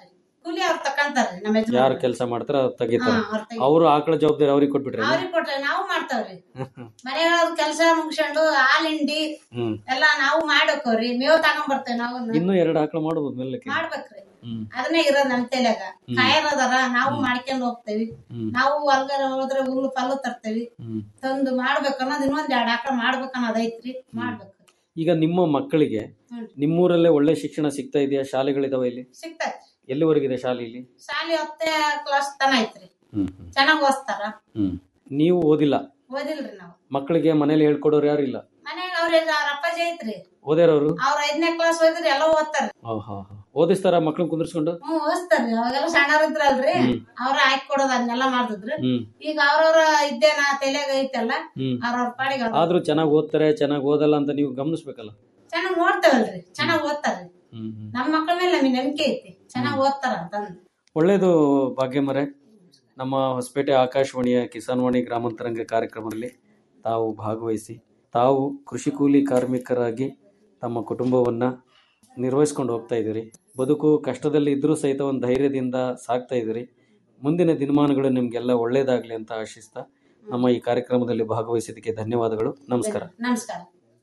ಕೂಲಿ ಅವ್ರು ತಕಂತಾರ್ರಿ ನಮ್ಮ ಯಜಮಾನ್ರು. ಯಾರು ಕೆಲಸ ಮಾಡ್ತಾರ ಅವ್ರು ಹಾ, ತೆಗಿತಾರೆ ಅವ್ರ್ ತೆಗಿ- ಅವರು ಆಕಳ ಜವಾಬ್ದಾರಿ ಅವ್ರಿಗೆ ಕೊಟ್ಬಿಟ್ರೆ ಅವ್ರಿಗೆ ಕೊಟ್ರೆ ನಾವು ಮಾಡ್ತಾವ್ರಿ ಮನೆಗಳ ಕೆಲಸ ಮುಗಿಸ್ಕೊಂಡು ಹಾಲ್ ಹಿಂಡಿ ಹ್ಮ್ ಎಲ್ಲಾ ನಾವು ಮಾಡಕೋರಿ ಮೇವ್ ತಗೊಂಡ್ ಬರ್ತೇವೆ ನಾವು ಇನ್ನೂ ಎರಡು ಆಕಳ ಮಾಡ್ಬೋದು ಮೇಲಕ್ಕೆ ಮಾಡ್ಬೇಕ್ರಿ ಹ್ಮ್ ಅದನ್ನೇ ಇರೋದ್ ನಮ್ ತಲೆಯಾಗ ಕಾಯರದಾರ ನಾವು ಮಾಡ್ಕೊಂಡ್ ಹೋಗ್ತೇವಿ ಹ್ಮ್ ನಾವು ಹೊಲ್ಗರ ಹೋದ್ರೆ ಹುಲ್ಲು ಪಲ್ಲು ತರ್ತೇವಿ ಹ್ಮ್ ತಂದು ಮಾಡ್ಬೇಕು ಅನ್ನೋದು ಇನ್ನೊಂದ್ ಎರಡ್ ಆಕಳ ಮಾಡ್ಬೇಕು ಅನ್ನೋದ್ ಐತ್ರಿ ಮಾಡ್ಬೇಕು ಈಗ ನಿಮ್ಮ ಮಕ್ಕಳಿಗೆ ಹ್ಮ್. ನಿಮ್ಮೂರಲ್ಲೇ ಒಳ್ಳೆ ಶಿಕ್ಷಣ ಸಿಗ್ತಾ ಇದೆಯಾ ಶಾಲೆಗಳಿದಾವೆ ಇಲ್ಲಿ ಸಿಗ್ತೈತಿ ಎಲ್ಲಿವರೆಗಿದೆ ಶಾಲೆ ಇಲ್ಲಿ ಶಾಲಿ ಹತ್ತೇ ಕ್ಲಾಸ್ ತನ ಐತ್ರಿ ಹ್ಮ್ ಹ್ಮ್ ಚೆನ್ನಾಗ್ ಓದ್ತಾರ ಹ್ಮ್ ನೀವು ಓದಿಲ್ಲ ಓದಿಲ್ರಿ ನಾವು ಮಕ್ಕಳಿಗೆ ಮನೇಲಿ ಹೇಳ್ಕೊಡೋರು ಯಾರು ಇಲ್ಲ ಮನ್ಯಾಗ ಅವ್ರ ಅವ್ರ ಅಪ್ಪಾಜಿ ಐತ್ರಿ ಓದ್ಯಾರವ್ರು ಅವ್ರ ಐದನೇ ಕ್ಲಾಸ್ ಓದಿದ್ರಿ ಎಲ್ಲ ಓದ್ತಾರ ಹಾ ಹಾ ಹಾ ಓದಿಸ್ತಾರ ಮಕ್ಳನ್ನ ಕುಂದಿರ್ಸ್ಕೊಂಡು ಹ್ಮ್ ಓದಿಸ್ತಾರ್ರಿ ಅವಾಗೆಲ್ಲ ಸಣ್ಣವ್ರ ಇದ್ರಲ್ರಿ ಹ್ಮ್. ಅವ್ರ ಹಾಕಿ ಕೊಡೋದ್ ಅದನ್ನೆಲ್ಲ ಮಾಡ್ತಿದ್ರು ಹ್ಮ್ ಈಗ ಅವ್ರವ್ರ ಇದ್ದೇನ ತಲೆಯಾಗ ಐತಲ್ಲ ಹ್ಮ್ ಅವ್ರವ್ರ ಪಾಡಿಗೆ ಅವ್ರ್ ಆದ್ರೂ ಚೆನ್ನಾಗಿ ಓದ್ತಾರೆ ಚೆನ್ನಾಗಿ ಓದಲ್ಲ ಅಂತ ನೀವು ಗಮನಿಸ್ಬೇಕಲ್ಲ ಚೆನ್ನಾಗ್ ನೋಡ್ತೇವಲ್ರಿ ಚೆನ್ನಾಗ್ ಓದ್ತಾರ್ರಿ ಹ್ಮ್ ಹ್ಮ್ ನಮ್ಮ ಮಕ್ಳ ಮೇಲೆ ನಮಗೆ ನಂಬಿಕೆ ಐತಿ ಚೆನ್ನಾಗ್ ಓದ್ತಾರ ಅಂತಂದ್ ಒಳ್ಳೇದು ಭಾಗ್ಯಮರೆ ನಮ್ಮ ಹೊಸಪೇಟೆ ಆಕಾಶವಾಣಿಯ ಕಿಸಾನ್ವಾಣಿ ಗ್ರಾಮಾಂತರಂಗ ಕಾರ್ಯಕ್ರಮದಲ್ಲಿ ತಾವು ಭಾಗವಹಿಸಿ ತಾವು ಕೃಷಿ ಕೂಲಿ ಕಾರ್ಮಿಕರಾಗಿ ತಮ್ಮ ಕುಟುಂಬವನ್ನು ನಿರ್ವಹಿಸ್ಕೊಂಡು ಹೋಗ್ತಾ ಇದ್ದೀರಿ ಬದುಕು ಕಷ್ಟದಲ್ಲಿ ಇದ್ದರೂ ಸಹಿತ ಒಂದು ಧೈರ್ಯದಿಂದ ಸಾಕ್ತಾ ಇದ್ದೀರಿ ಮುಂದಿನ ದಿನಮಾನಗಳು ನಿಮಗೆಲ್ಲ ಒಳ್ಳೆಯದಾಗಲಿ ಅಂತ ಆಶಿಸ್ತಾ ನಮ್ಮ ಈ ಕಾರ್ಯಕ್ರಮದಲ್ಲಿ ಭಾಗವಹಿಸಿದ್ದಕ್ಕೆ ಧನ್ಯವಾದಗಳು ನಮಸ್ಕಾರ ನಮಸ್ಕಾರ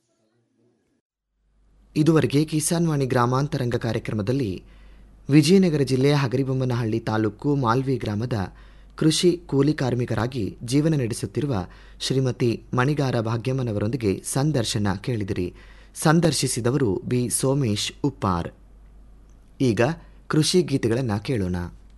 ಇದುವರೆಗೆ ಕಿಸಾನ್ ವಾಣಿ ಗ್ರಾಮಾಂತರಂಗ ಕಾರ್ಯಕ್ರಮದಲ್ಲಿ ವಿಜಯನಗರ ಜಿಲ್ಲೆಯ ಹಗರಿಬೊಮ್ಮನಹಳ್ಳಿ ತಾಲೂಕು ಮಾಲ್ವಿ ಗ್ರಾಮದ ಕೃಷಿ ಕೂಲಿ ಕಾರ್ಮಿಕರಾಗಿ ಜೀವನ ನಡೆಸುತ್ತಿರುವ ಶ್ರೀಮತಿ ಮಣಿಗಾರ ಭಾಗ್ಯಮ್ಮನವರೊಂದಿಗೆ ಸಂದರ್ಶನ ಕೇಳಿದಿರಿ ಸಂದರ್ಶಿಸಿದವರು ಬಿ ಸೋಮೇಶ್ ಉಪ್ಪಾರ್ ಈಗ ಕೃಷಿ ಗೀತೆಗಳನ್ನು ಕೇಳೋಣ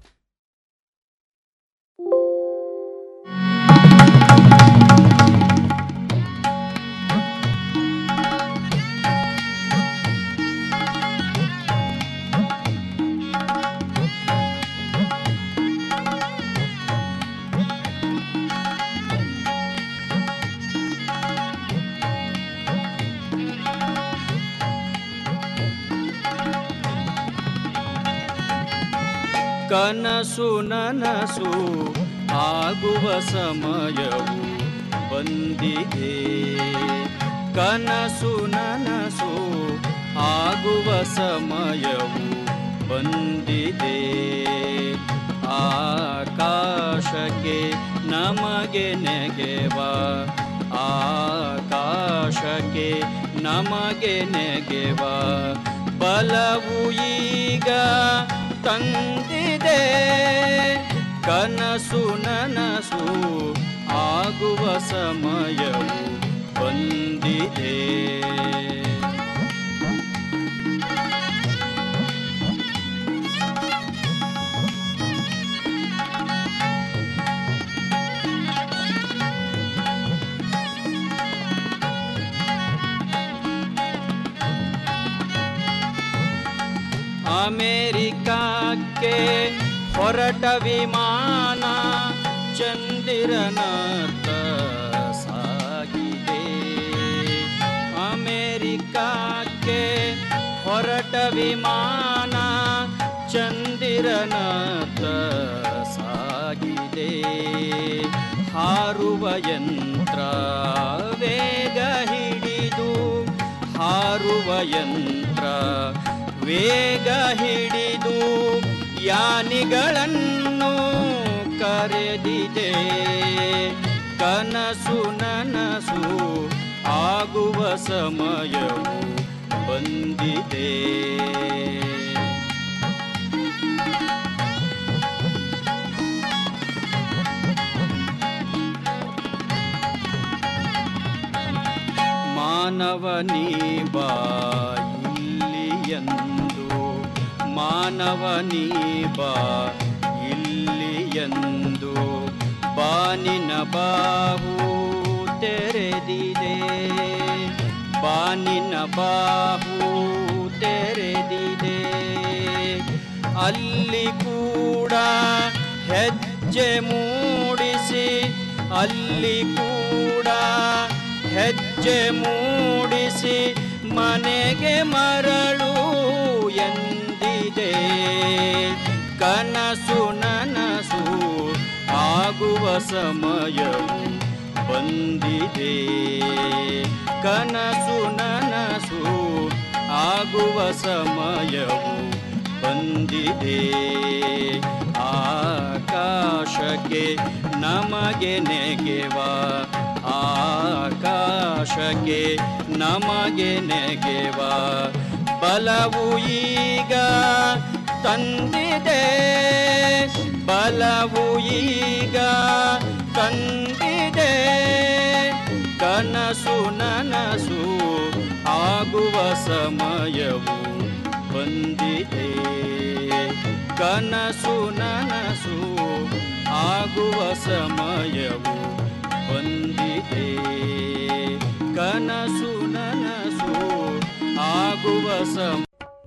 ಕನಸು ನನಸು ಆಗುವ ಸಮಯವು ಬಂದಿದೆ ಕನಸು ನನಸು ಆಗುವ ಸಮಯವು ಬಂದಿದೆ ಆಕಾಶಕ್ಕೆ ನಮಗೆ ನೆಗೆವ ಆಕಾಶಕ್ಕೆ ನಮಗೆ ನೆಗೆವ ಬಲವು ಈಗ ತಂದಿದೆ ಕನಸು ನನಸು ಆಗುವ ಸಮಯವು ಬಂದಿದೆ ಅಮೇರಿಕಕ್ಕೆ ಹೊರಟ ವಿಮಾನ ಚಂದಿರನತ್ತ ಸಾಗಿದೆ ಅಮೇರಿಕಕ್ಕೆ ಹೊರಟ ವಿಮಾನ ಚಂದಿರನತ್ತ ಸಾಗಿದೆ ಹಾರುವ ಯಂತ್ರ ವೇಗ ಹಿಡಿದು ಹಾರುವ ಯಂತ್ರ ವೇಗ ಹಿಡಿದು ಯಾನಿಗಳನ್ನು ಕರೆದಿದೆ ಕನಸು ನನಸು ಆಗುವ ಸಮಯವು ಬಂದಿದೆ ಮಾನವನೀ ಬಾ ಇಲ್ಲಿಯಂದು ಮಾನವನೀ ಬಾ ಇಲ್ಲಿಯಂದು ಬಾನಿನ ಬಾಹು ತೆರೆದಿದೆ ಬಾನಿನ ಬಾಹು ತೆರೆದಿದೆ ಅಲ್ಲಿ ಕೂಡ ಹೆಜ್ಜೆ ಮೂಡಿಸಿ ಅಲ್ಲಿ ಕೂಡ ಹೆಜ್ಜೆ ಮೂಡಿಸಿ ಮನೆಗೆ ಮರಳು ಎಂದಿದೆ ಕನಸು ನನಸು ಆಗುವ ಸಮಯವು ಬಂದಿದೆ ಕನಸು ನನಸು ಆಗುವ ಸಮಯವು ಬಂದಿದೆ ಆಕಾಶಕ್ಕೆ ನಮಗೆ ನೆಗೆವ ಆಕಾಶಕ್ಕೆ ನಮಗೆ ನೆಗೆವ ಬಲವು ಈಗ ತಂದಿದೆ ಬಲವು ಈಗ ತಂದಿದೆ ಕನಸು ನನಸು ಆಗುವ ಸಮಯವು ಬಂದಿದೆ ಕನಸು ನನಸು ಆಗುವ ಸಮಯವು ಬಂದಿದೆ ಕನಸು ನನಸು ಆಗುವ ಸಮ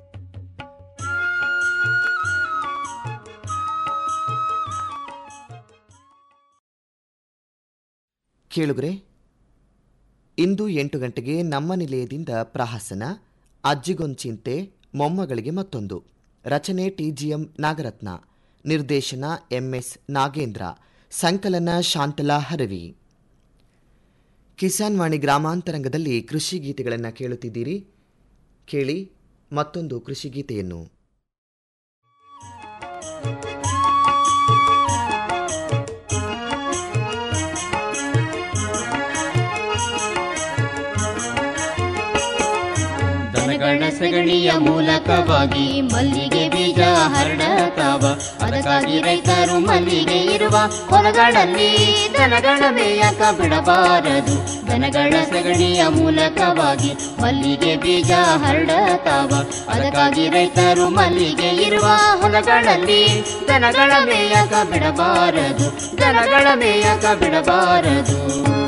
ಕೇಳುಗರೆ ಇಂದು ಎಂಟು ಗಂಟೆಗೆ ನಮ್ಮ ನಿಲಯದಿಂದ ಪ್ರಹಸನ ಅಜ್ಜಿಗೊಂಚಿಂತೆ ಮೊಮ್ಮಗಳಿಗೆ ಮತ್ತೊಂದು ರಚನೆ ಟಿಜಿಎಂ ನಾಗರತ್ನ ನಿರ್ದೇಶನ ಎಂಎಸ್ ನಾಗೇಂದ್ರ ಸಂಕಲನ ಶಾಂತಲಾ ಹರವಿ ಕಿಸಾನ್ ವಾಣಿ ಗ್ರಾಮಾಂತರಂಗದಲ್ಲಿ ಕೃಷಿ ಗೀತೆಗಳನ್ನು ಕೇಳುತ್ತಿದ್ದೀರಿ ಕೇಳಿ ಮತ್ತೊಂದು ಕೃಷಿ ಗೀತೆಯನ್ನು ದನಗಳ ಸಗಣಿಯ ಮೂಲಕವಾಗಿ ಮಲ್ಲಿಗೆ ಬೀಜ ಹರಡತಾವ ಅದಕ್ಕಾಗಿ ರೈತರು ಮಲ್ಲಿಗೆ ಇರುವ ಹೊಲಗಳಲ್ಲಿ ದನಗಳ ಮೇಯಕ ಬಿಡಬಾರದು ದನಗಳ ಸಗಣಿಯ ಮೂಲಕವಾಗಿ ಮಲ್ಲಿಗೆ ಬೀಜ ಹರಡತಾವ ಅದಕ್ಕಾಗಿ ರೈತರು ಮಲ್ಲಿಗೆ ಇರುವ ಹೊಲಗಳಲ್ಲಿ ದನಗಳ ಮೇಯಕ ಬಿಡಬಾರದು ದನಗಳ ಮೇಯಕ ಬಿಡಬಾರದು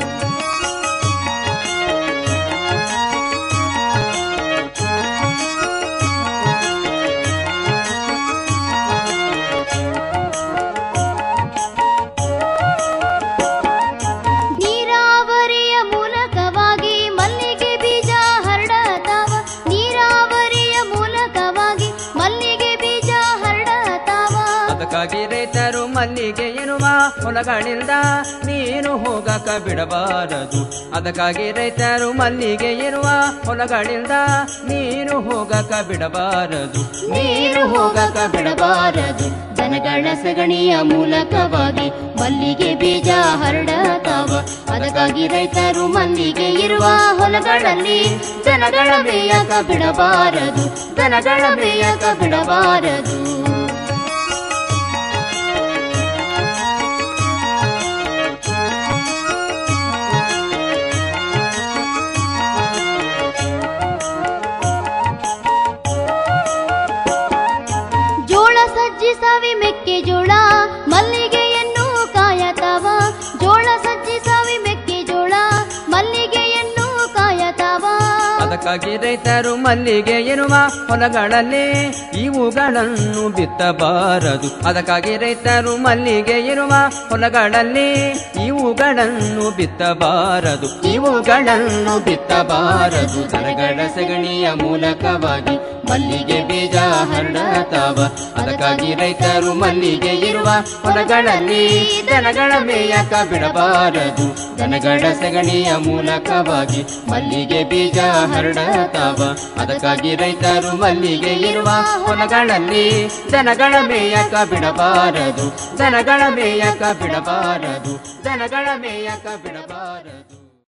ನೀರಾವರಿಯ ಮೂಲಕವಾಗಿ ಮಲ್ಲಿಗೆ ಬೀಜ ಹರಡತಾವ ನೀರಾವರಿಯ ಮೂಲಕವಾಗಿ ಮಲ್ಲಿಗೆ ಬೀಜ ಹರಡತಾವ ಅದಕ್ಕಾಗಿ ರೈತರು ಮಲ್ಲಿಗೆ ಇರುವ ಹೊಲಗಳಿಂದ ನೀನು ಹೋಗಕ ಬಿಡಬಾರದು ಅದಕ್ಕಾಗಿ ರೈತರು ಮಲ್ಲಿಗೆ ಇರುವ ಹೊಲಗಳಿಂದ ನೀನು ಹೋಗಕ ಬಿಡಬಾರದು ನೀರು ಹೋಗಕ ಬಿಡಬಾರದು ದನಗಳ ಸಗಣಿಯ ಮೂಲಕವಾಗಿ ಮಲ್ಲಿಗೆ ಬೀಜ ಹರಡತಾವ ಅದಕ್ಕಾಗಿ ರೈತರು ಮಲ್ಲಿಗೆ ಇರುವ ಹೊಲಗಳಲ್ಲಿ ದನಗಳ ಮೇಯಕ ಬಿಡಬಾರದು ದನಗಳ ಮೇಯಕ ಬಿಡಬಾರದು ಜೋಳ ಸಜ್ಜಿ ಸವಿ ಮೆಕ್ಕೆಜೋಳ ಮಲ್ಲಿಗೆಯನ್ನು ಕಾಯತಾವ ಜೋಳ ಸಜ್ಜಿ ಸವಿ ಮೆಕ್ಕೆಜೋಳ ಮಲ್ಲಿಗೆಯನ್ನು ಕಾಯತಾವ ಅದಕ್ಕಾಗಿ ರೈತರು ಮಲ್ಲಿಗೆ ಇರುವ ಹೊಲಗಳಲ್ಲಿ ಇವುಗಳನ್ನು ಬಿತ್ತಬಾರದು ಅದಕ್ಕಾಗಿ ರೈತರು ಮಲ್ಲಿಗೆ ಇರುವ ಹೊಲಗಳಲ್ಲಿ ಇವುಗಳನ್ನು ಬಿತ್ತಬಾರದು ಇವುಗಳನ್ನು ಬಿತ್ತಬಾರದು ದನಗಳ ಸಗಣಿಯ ಮೂಲಕವಾಗಿ ಮಲ್ಲಿಗೆ ಬೀಜ ಹರಡತಾವ ಅದಕ್ಕಾಗಿ ರೈತರು ಮಲ್ಲಿಗೆ ಇರುವ ಹೊಲಗಳಲ್ಲಿ ದನಗಳ ಮೇಯಕ ಬಿಡಬಾರದು ದನಗಳ ಸಗಣಿಯ ಮೂಲಕವಾಗಿ ಮಲ್ಲಿಗೆ ಬೀಜ ಹರಡತಾವ ಅದಕ್ಕಾಗಿ ರೈತರು ಮಲ್ಲಿಗೆ ಇರುವ ಹೊಲಗಳಲ್ಲಿ ದನಗಳ ಮೇಯಕ ಬಿಡಬಾರದು ದನಗಳ ಮೇಯಕ ಬಿಡಬಾರದು ದನಗಳ ಮೇಯಕ ಬಿಡಬಾರದು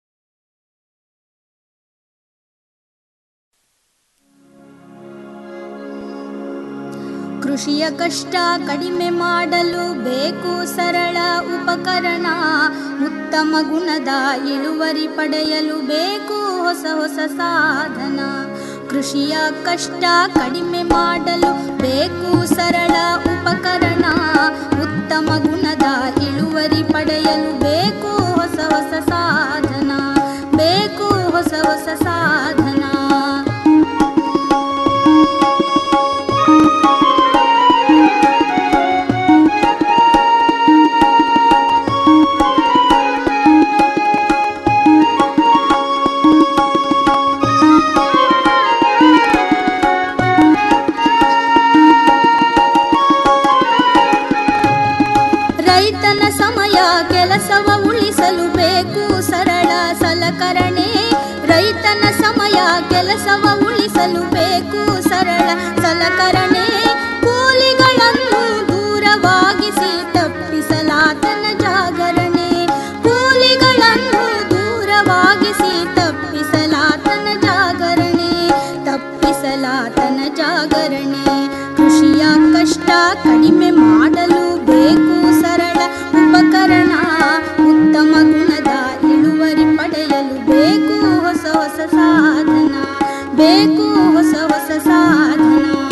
ಕೃಷಿಯ ಕಷ್ಟ ಕಡಿಮೆ ಮಾಡಲು ಬೇಕು ಸರಳ ಉಪಕರಣ ಉತ್ತಮ ಗುಣದ ಇಳುವರಿ ಪಡೆಯಲು ಬೇಕು ಹೊಸ ಹೊಸ ಸಾಧನ ಕೃಷಿಯ ಕಷ್ಟ ಕಡಿಮೆ ಮಾಡಲು ಬೇಕು ಸರಳ ಉಪಕರಣ ಉತ್ತಮ ಗುಣದ ಇಳುವರಿ ಪಡೆಯಲು ಬೇಕು ಹೊಸ ಹೊಸ ಸಾಧನ ಬೇಕು ಹೊಸ ಹೊಸ ಸಾಧನ ರೈತನ ಸಮಯ ಕೆಲಸವ ಉಳಿಸಲು ಬೇಕು ಸರಳ ಸಲಕರಣೆ ರೈತನ ಸಮಯ ಕೆಲಸವ ಉಳಿಸಲು ಬೇಕು ಸರಳ ಸಲಕರಣೆ ಅನ್ನದಾತನ ಜಾಗರಣೆ ಕೃಷಿಯ ಕಷ್ಟ ಕಡಿಮೆ ಮಾಡಲು ಬೇಕು ಸರಳ ಉಪಕರಣ ಉತ್ತಮ ಗುಣದ ಇಳುವರಿ ಪಡೆಯಲು ಬೇಕು ಹೊಸ ಹೊಸ ಸಾಧನ ಬೇಕು ಹೊಸ ಹೊಸ ಸಾಧನ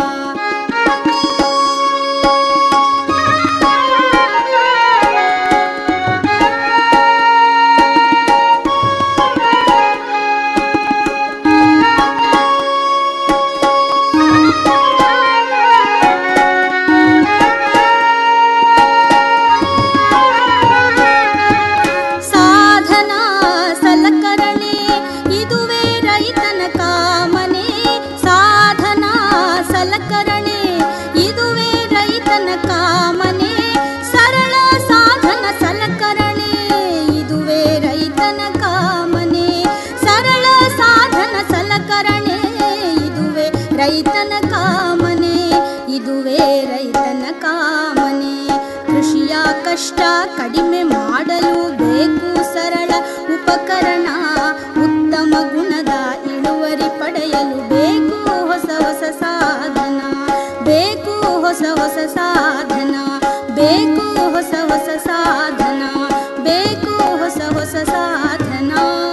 ಸಾಧನ ಸಲಕರಣೆ ಇದುವೇ ರೈತನ ಕಾಮನೆ ಸಾಧನ ಸಲಕರಣೆ ಇದುವೇ ರೈತನ ಕಾಮನೆ ಸರಳ ಸಾಧನ ಸಲಕರಣೆ ಇದುವೇ ರೈತನ ಕಾಮನೆ ಸರಳ ಸಾಧನ ಸಲಕರಣೆ ಇದುವೇ ರೈತನ ಕಾಮನೆ ಇದುವೇ ರೈತನ ಕಾಮನೆ ಕೃಷಿಯ ಕಷ್ಟ ಕಡಿಮೆ ಮಾಡಲು ಬೇಕು ಸರಳ ಉಪಕರಣ ಉತ್ತಮ ಗುಣದ ಇಳುವರಿ ಪಡೆಯಲು ಬೇಕು ಹೊಸ ಹೊಸ ಸಾಧನ ಬೇಕು ಹೊಸ ಹೊಸ ಸಾಧನ ಬೇಕು ಹೊಸ ಹೊಸ ಸಾಧನ ಬೇಕು ಹೊಸ ಹೊಸ ಸಾಧನ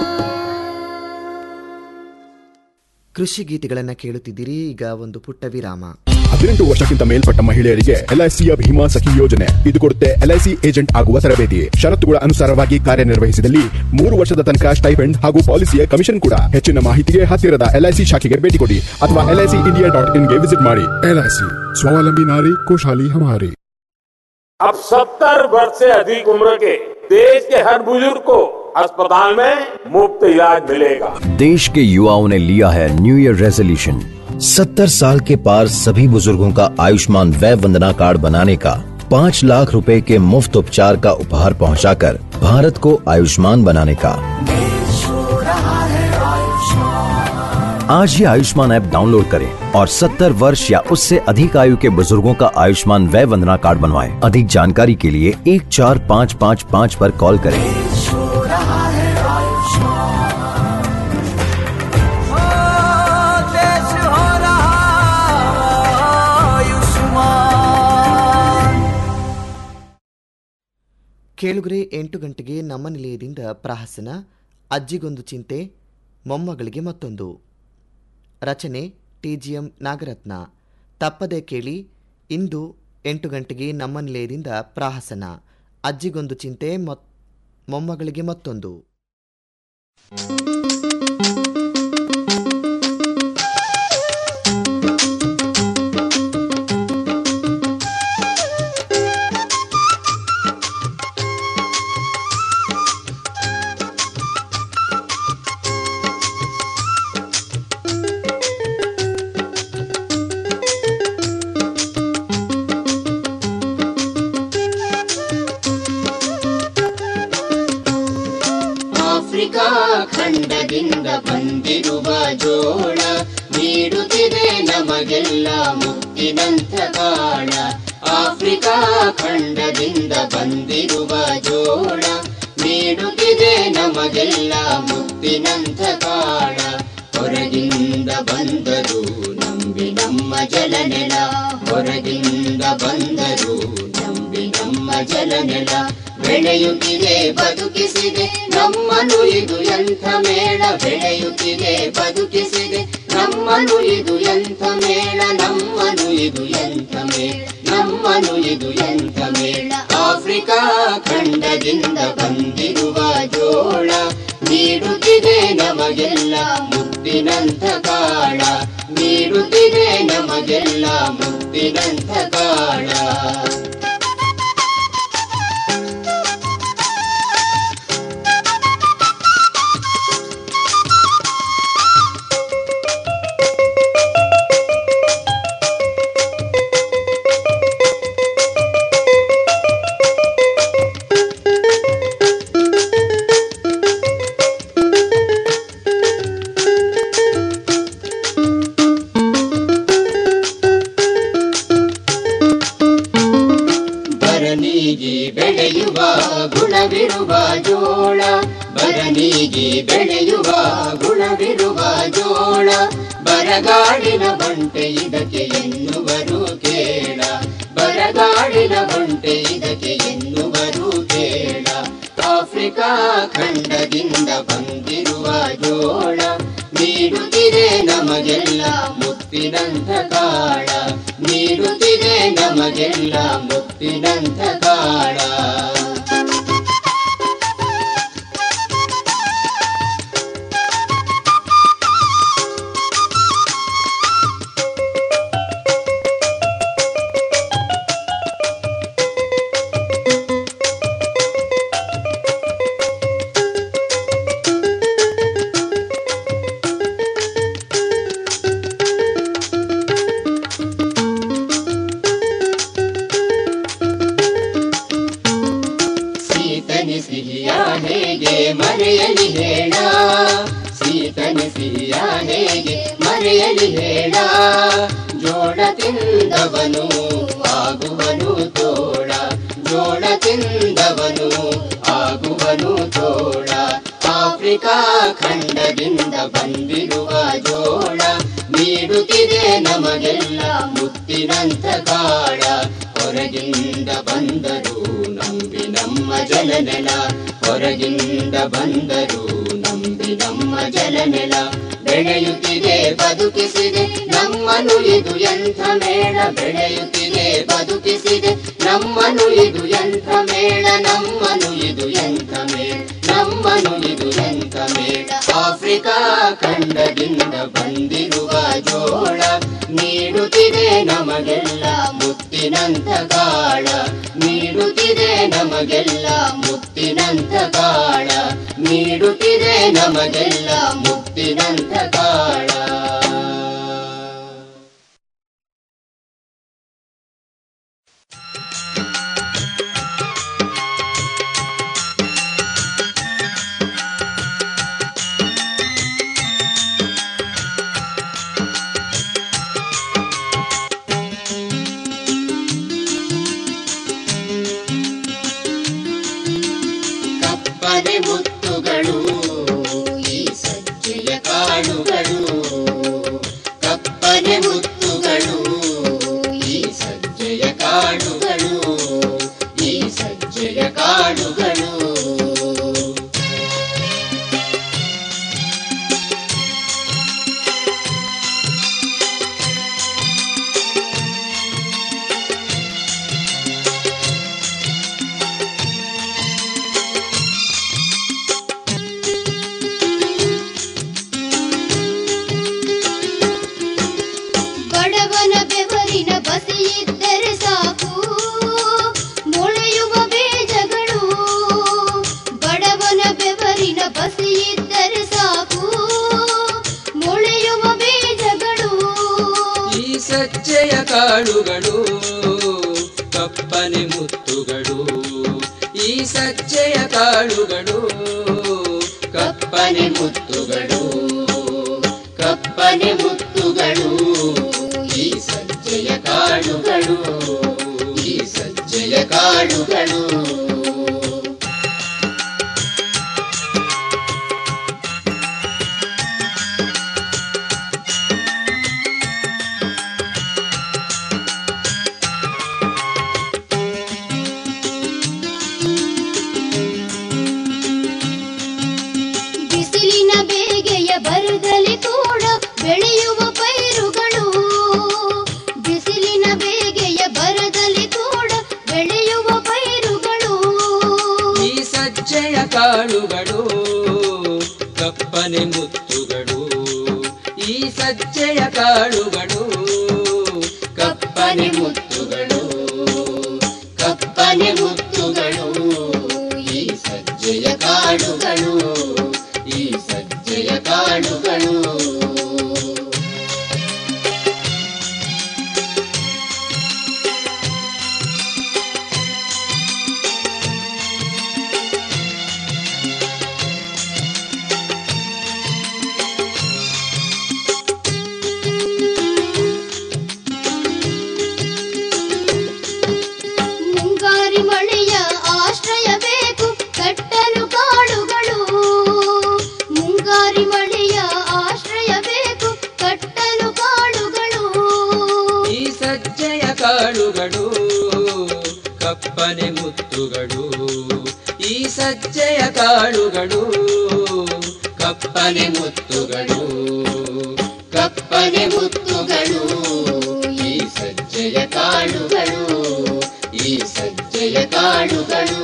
ಕೃಷಿ ಗೀತೆಗಳನ್ನು ಕೇಳುತ್ತಿದ್ದೀರಿ ಈಗ ಒಂದು ಪುಟ್ಟ ವಿರಾಮ ಹದಿನೆಂಟು ವರ್ಷಕ್ಕಿಂತ ಮೇಲ್ಪಟ್ಟ ಮಹಿಳೆಯರಿಗೆ ಎಲ್ಐಸಿಯ ಭೀಮಾ ಸಖಿ ಯೋಜನೆ ಇದು ಕೊಡುತ್ತೆ ಎಲ್ಐಸಿ ಏಜೆಂಟ್ ಆಗುವ ತರಬೇತಿ ಷರತ್ತುಗಳ ಅನುಸಾರವಾಗಿ ಕಾರ್ಯನಿರ್ವಹಿಸಿದಲ್ಲಿ ಮೂರು ವರ್ಷದ ತನಕ ಸ್ಟೈಪೆಂಡ್ ಹಾಗೂ ಪಾಲಿಸಿಯ ಕಮಿಷನ್ ಕೂಡ ಹೆಚ್ಚಿನ ಮಾಹಿತಿಗೆ ಹತ್ತಿರದ ಎಲ್ಐಸಿ ಶಾಖೆಗೆ ಭೇಟಿ ಕೊಡಿ ಅಥವಾ ಎಲ್ಐಸಿ ಇಂಡಿಯಾ ಡಾಟ್ ಇನ್ಗೆ ವಿಸಿಟ್ ಮಾಡಿ ಎಲ್ಐಸಿ ಸ್ವಾವಲಂಬಿ ನಾರಿ खुशहाली हमारी अब सत्तर वर्ष से अधिक उम्र के देश के हर बुजुर्ग को अस्पताल में मुफ्त इलाज मिलेगा देश के युवाओं ने लिया है न्यू ईयर रेजोल्यूशन सत्तर साल के पार सभी बुजुर्गों का आयुष्मान वय वंदना कार्ड बनाने का पाँच लाख रुपए के मुफ्त उपचार का उपहार पहुंचाकर भारत को आयुष्मान बनाने का आज ही आयुष्मान ऐप डाउनलोड करें और 70 वर्ष या उससे अधिक आयु के बुजुर्गों का आयुष्मान वय वंदना कार्ड बनवाएं। अधिक जानकारी के लिए एक चार पाँच पाँच पाँच पर कॉल करें ಕೇಳುಗರೆ ಎಂಟು ಗಂಟೆಗೆ ನಮ್ಮ ನಿಲಯದಿಂದ ಪ್ರಹಸನ ಅಜ್ಜಿಗೊಂದು ಚಿಂತೆ ಮೊಮ್ಮಗಳಿಗೆ ಮತ್ತೊಂದು ರಚನೆ ಟಿಜಿಎಂ ನಾಗರತ್ನ ತಪ್ಪದೆ ಕೇಳಿ ಇಂದು ಎಂಟು ಗಂಟೆಗೆ ನಮ್ಮ ನಿಲಯದಿಂದ ಪ್ರಹಸನ ಅಜ್ಜಿಗೊಂದು ಚಿಂತೆ ಮೊತ್ ಮೊಮ್ಮಗಳಿಗೆ ಮತ್ತೊಂದು ಆಫ್ರಿಕಾ ಖಂಡದಿಂದ ಬಂದಿರುವ ಜೋಳ ನೀಡುತ್ತಿದೆ ನಮಗೆಲ್ಲ ಮುತ್ತಿನಂಥ ಕಾಳ ಆಫ್ರಿಕಾ ಖಂಡದಿಂದ ಬಂದಿರುವ ಜೋಳ ನೀಡುತ್ತಿದೆ ನಮಗೆಲ್ಲ ಮುತ್ತಿನಂಥ ಕಾಳ ಹೊರಗಿಂದ ಬಂದರು ನಂಬಿ ನಮ್ಮ ಜಲನೆಲ ಹೊರಗಿಂದ ಬಂದರು ನಂಬಿ ನಮ್ಮ ಜಲನೆಲ ಬೆಳೆಯುತ್ತಿದೆ ಬದುಕಿಸಿದೆ ನಮ್ಮನು ಇದು ಎಂಥ ಮೇಳ ಬೆಳೆಯುತ್ತಿದೆ ಬದುಕಿಸಿದೆ ನಮ್ಮನು ಇದು ಎಂಥ ಮೇಳ ನಮ್ಮನು ಇದು ಎಂಥ ಮೇಳ ನಮ್ಮನು ಇದು ಎಂಥ ಮೇಳ ಆಫ್ರಿಕಾ ಖಂಡದಿಂದ ಬಂದಿರುವ ಜೋಳ ನೀಡುತ್ತಿದೆ ನಮಗೆಲ್ಲ ಮುತ್ತಿನಂಥ ಕಾಳ ನೀಡುತ್ತಿದೆ ನಮಗೆಲ್ಲ ಮುತ್ತಿನಂಥ ಕಾಳ ಬರನಿಗೆ ಬೆಳೆಯುವ ಗುಣವಿರುವ ಜೋಳ ಬರನಿಗೆ ಬೆಳೆಯುವ ಗುಣವಿರುವ ಜೋಳ ಬರಗಾಡಿನ ಬಂಟೆ ಇದಕ್ಕೆ ಎನ್ನುವರು ಕೇಳ ಬರಗಾಡಿನ ಬಂಟೆ ಇದಕ್ಕೆ ಎನ್ನುವರು ಕೇಳ ಆಫ್ರಿಕಾ ಖಂಡದಿಂದ ಬಂದಿರುವ ಜೋಳ ನೀಡುತ್ತಿದೆ ನಮಗೆಲ್ಲ ಮುತ್ತಿನಂಥ ಕಾಳ ನೀಡುತ್ತಿದೆ ನಮಗೆಲ್ಲ ಮುತ್ತಿನಂಥ ಕಾಳ ಸೀತನಿ ಸಿಹಿಯ ಹೇಗೆ ಮರೆಯಲಿ ಹೇಳ ಸೀತನಿ ಸಿಹಿಯ ಹೇಗೆ ಮರೆಯಲಿ ಹೇಳ ಜೋಳ ತಿಂದವನು ಆಗುವನು ತೋಳ ಜೋಳ ತಿಂದವನು ಆಗುವನು ತೋಳ ಆಫ್ರಿಕಾ ಖಂಡದಿಂದ ಬಂದಿರುವ ಜೋಳ ನೀಡುತ್ತಿದೆ ನಮಗೆಲ್ಲ ಮುತ್ತಿನಂಥ ಕಾಳ ಹೊರಗಿಂದ ಬಂದರು ನಂಬಿ ನಮ್ಮ ಜಲನೆಲ ಹೊರಗಿಂದ ಬಂದರು ನಂಬಿ ನಮ್ಮ ಜಲನೆಲ ಬೆಳೆಯುತ್ತಿದೆ ಬದುಕಿಸಿದೆ ನಮ್ಮನು ಇದು ಎಂಥ ಮೇಳ ಬೆಳೆಯುತ್ತಿದೆ ಬದುಕಿಸಿದೆ ನಮ್ಮನು ಇದು ಎಂಥ ಮೇಳ ನಮ್ಮನು ಇದು ಎಂಥ ಮೇಳ ನಮ್ಮನು ಇದು ಎಂಥ ಮೇಳ ಆಫ್ರಿಕಾ ಖಂಡದಿಂದ ಬಂದಿರುವ ಜೋಳ ನೀಡುತ್ತಿದೆ ನಮಗೆಲ್ಲ ಮುತ್ತಿನಂಥ ಕಾಳ ನೀಡುತ್ತಿದೆ ನಮಗೆಲ್ಲ ಮುತ್ತಿನಂಥ ಕಾಳ ನೀಡುತ್ತಿದೆ ನಮಗೆಲ್ಲ ಮುತ್ತಿನಂಥ ಕಾಳ ಕಪ್ಪನೆ ಮುತ್ತುಗಳು ಈ ಸಜ್ಜೆಯ ಕಾಳುಗಳು ಕಪ್ಪನೆ ಮುತ್ತುಗಳು ಈ ಸಜ್ಜೆಯ ಕಾಳುಗಳು ಈ ಸಜ್ಜೆಯ ಕಾಳುಗಳು ಬಡವನ ಬೆವರಿನ ಬಸಿಯಿದ್ದರೆ ಸಾಕು ಮೊಳೆಯುವ ಬೀಜಗಳು ಬಡವನ ಬೆವರಿನ ಬಸಿಯಿದ್ದರೆ ಸಾಕು ಮೊಳೆಯುವ ಬೀಜಗಳು ಈ ಸಜ್ಜೆಯ ಕಾಳುಗಳು ಕಪ್ಪನೆ ಮುತ್ತುಗಳು ಈ ಸಜ್ಜೆಯ ಕಾಳುಗಳು ಕಪ್ಪನೆ ಮುತ್ತುಗಳು ಕಪ್ಪನೆ ಮುತ್ತುಗಳು ಈ ಸಜ್ಜೆಯ ಕಾಳುಗಳು ಈ ಸಜ್ಜೆಯ ಕಾಳುಗಳು ಬಿಸಿಲಿನ ಬೇಗೆಯ ಬರದಲ್ಲಿ ಕೂಡ ಬೆಳೆಯುವ ಪೈರುಗಳು ಬಿಸಿಲಿನ ಬೇಗೆಯ ಬರದಲ್ಲಿ ಕೂಡ ಬೆಳೆಯುವ ಪೈರುಗಳು ಈ ಸಜ್ಜೆಯ ಕಾಳುಗಳು ಕಪ್ಪನೆ ಮುತ್ತುಗಳು ಈ ಸಜ್ಜೆಯ ಕಾಳುಗಳು ಕಪ್ಪನೆ ಮುತ್ತುಗಳು ಕಪ್ಪನೆ ಮುತ್ತುಗಳು ಈ ಸಜ್ಜೆಯ ಕಾಳುಗಳು ಈ ಸಜ್ಜೆಯ ಕಾಳುಗಳು ಸಜ್ಜೆಯ ಕಾಳುಗಳು ಕಪ್ಪನೆ ಮುತ್ತುಗಳು ಕಪ್ಪನೆ ಮುತ್ತುಗಳು ಈ ಸಜ್ಜೆಯ ಕಾಳುಗಳು ಈ ಸಜ್ಜೆಯ ಕಾಳುಗಳು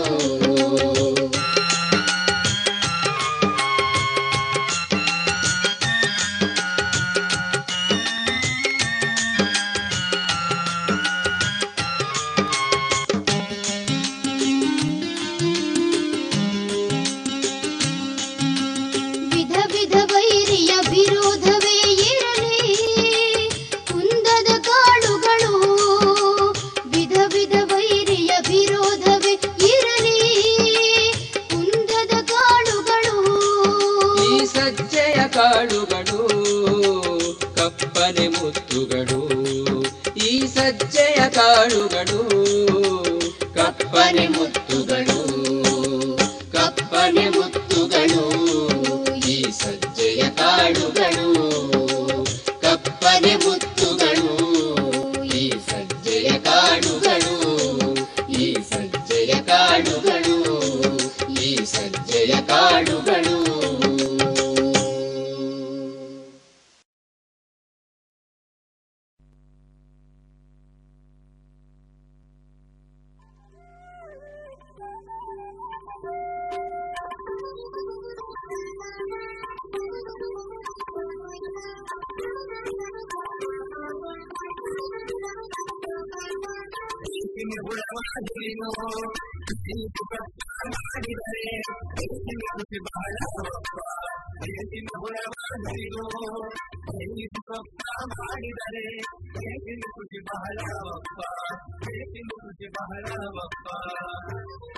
ವಿಧ ವಿಧ ವೈರಿಯ ವಿರೋಧವೇ ಇರಲಿ ಕುಂದದ ಕಾಳುಗಳು ವಿಧ ವಿಧ ವೈರಿಯ ವಿರೋಧವೇ ಇರಲಿ ಕುಂದದ ಕಾಳುಗಳು ಈ ಸಜ್ಜೆಯ ಕಾಳುಗಳು ಕಪ್ಪನೆ ಮುತ್ತುಗಳು ಈ ಸಜ್ಜೆಯ ಕಾಳುಗಳು ಕಪ್ಪನೆ ಮುತ್ತುಗಳು ಕಪ್ಪನೆ ಮುತ್ತುಗಳು ಈ ಸಜ್ಜೆಯ ಕಾಳುಗಳು ಕಪ್ಪನೆ ಮುತ್ತುಗಳು ಈ ಸಜ್ಜೆಯ ಕಾಳುಗಳು ಈ ಸಜ್ಜೆಯ ಕಾಳುಗಳು ಈ ಸಜ್ಜೆಯ ಕಾಳುಗಳು ಬಹಳ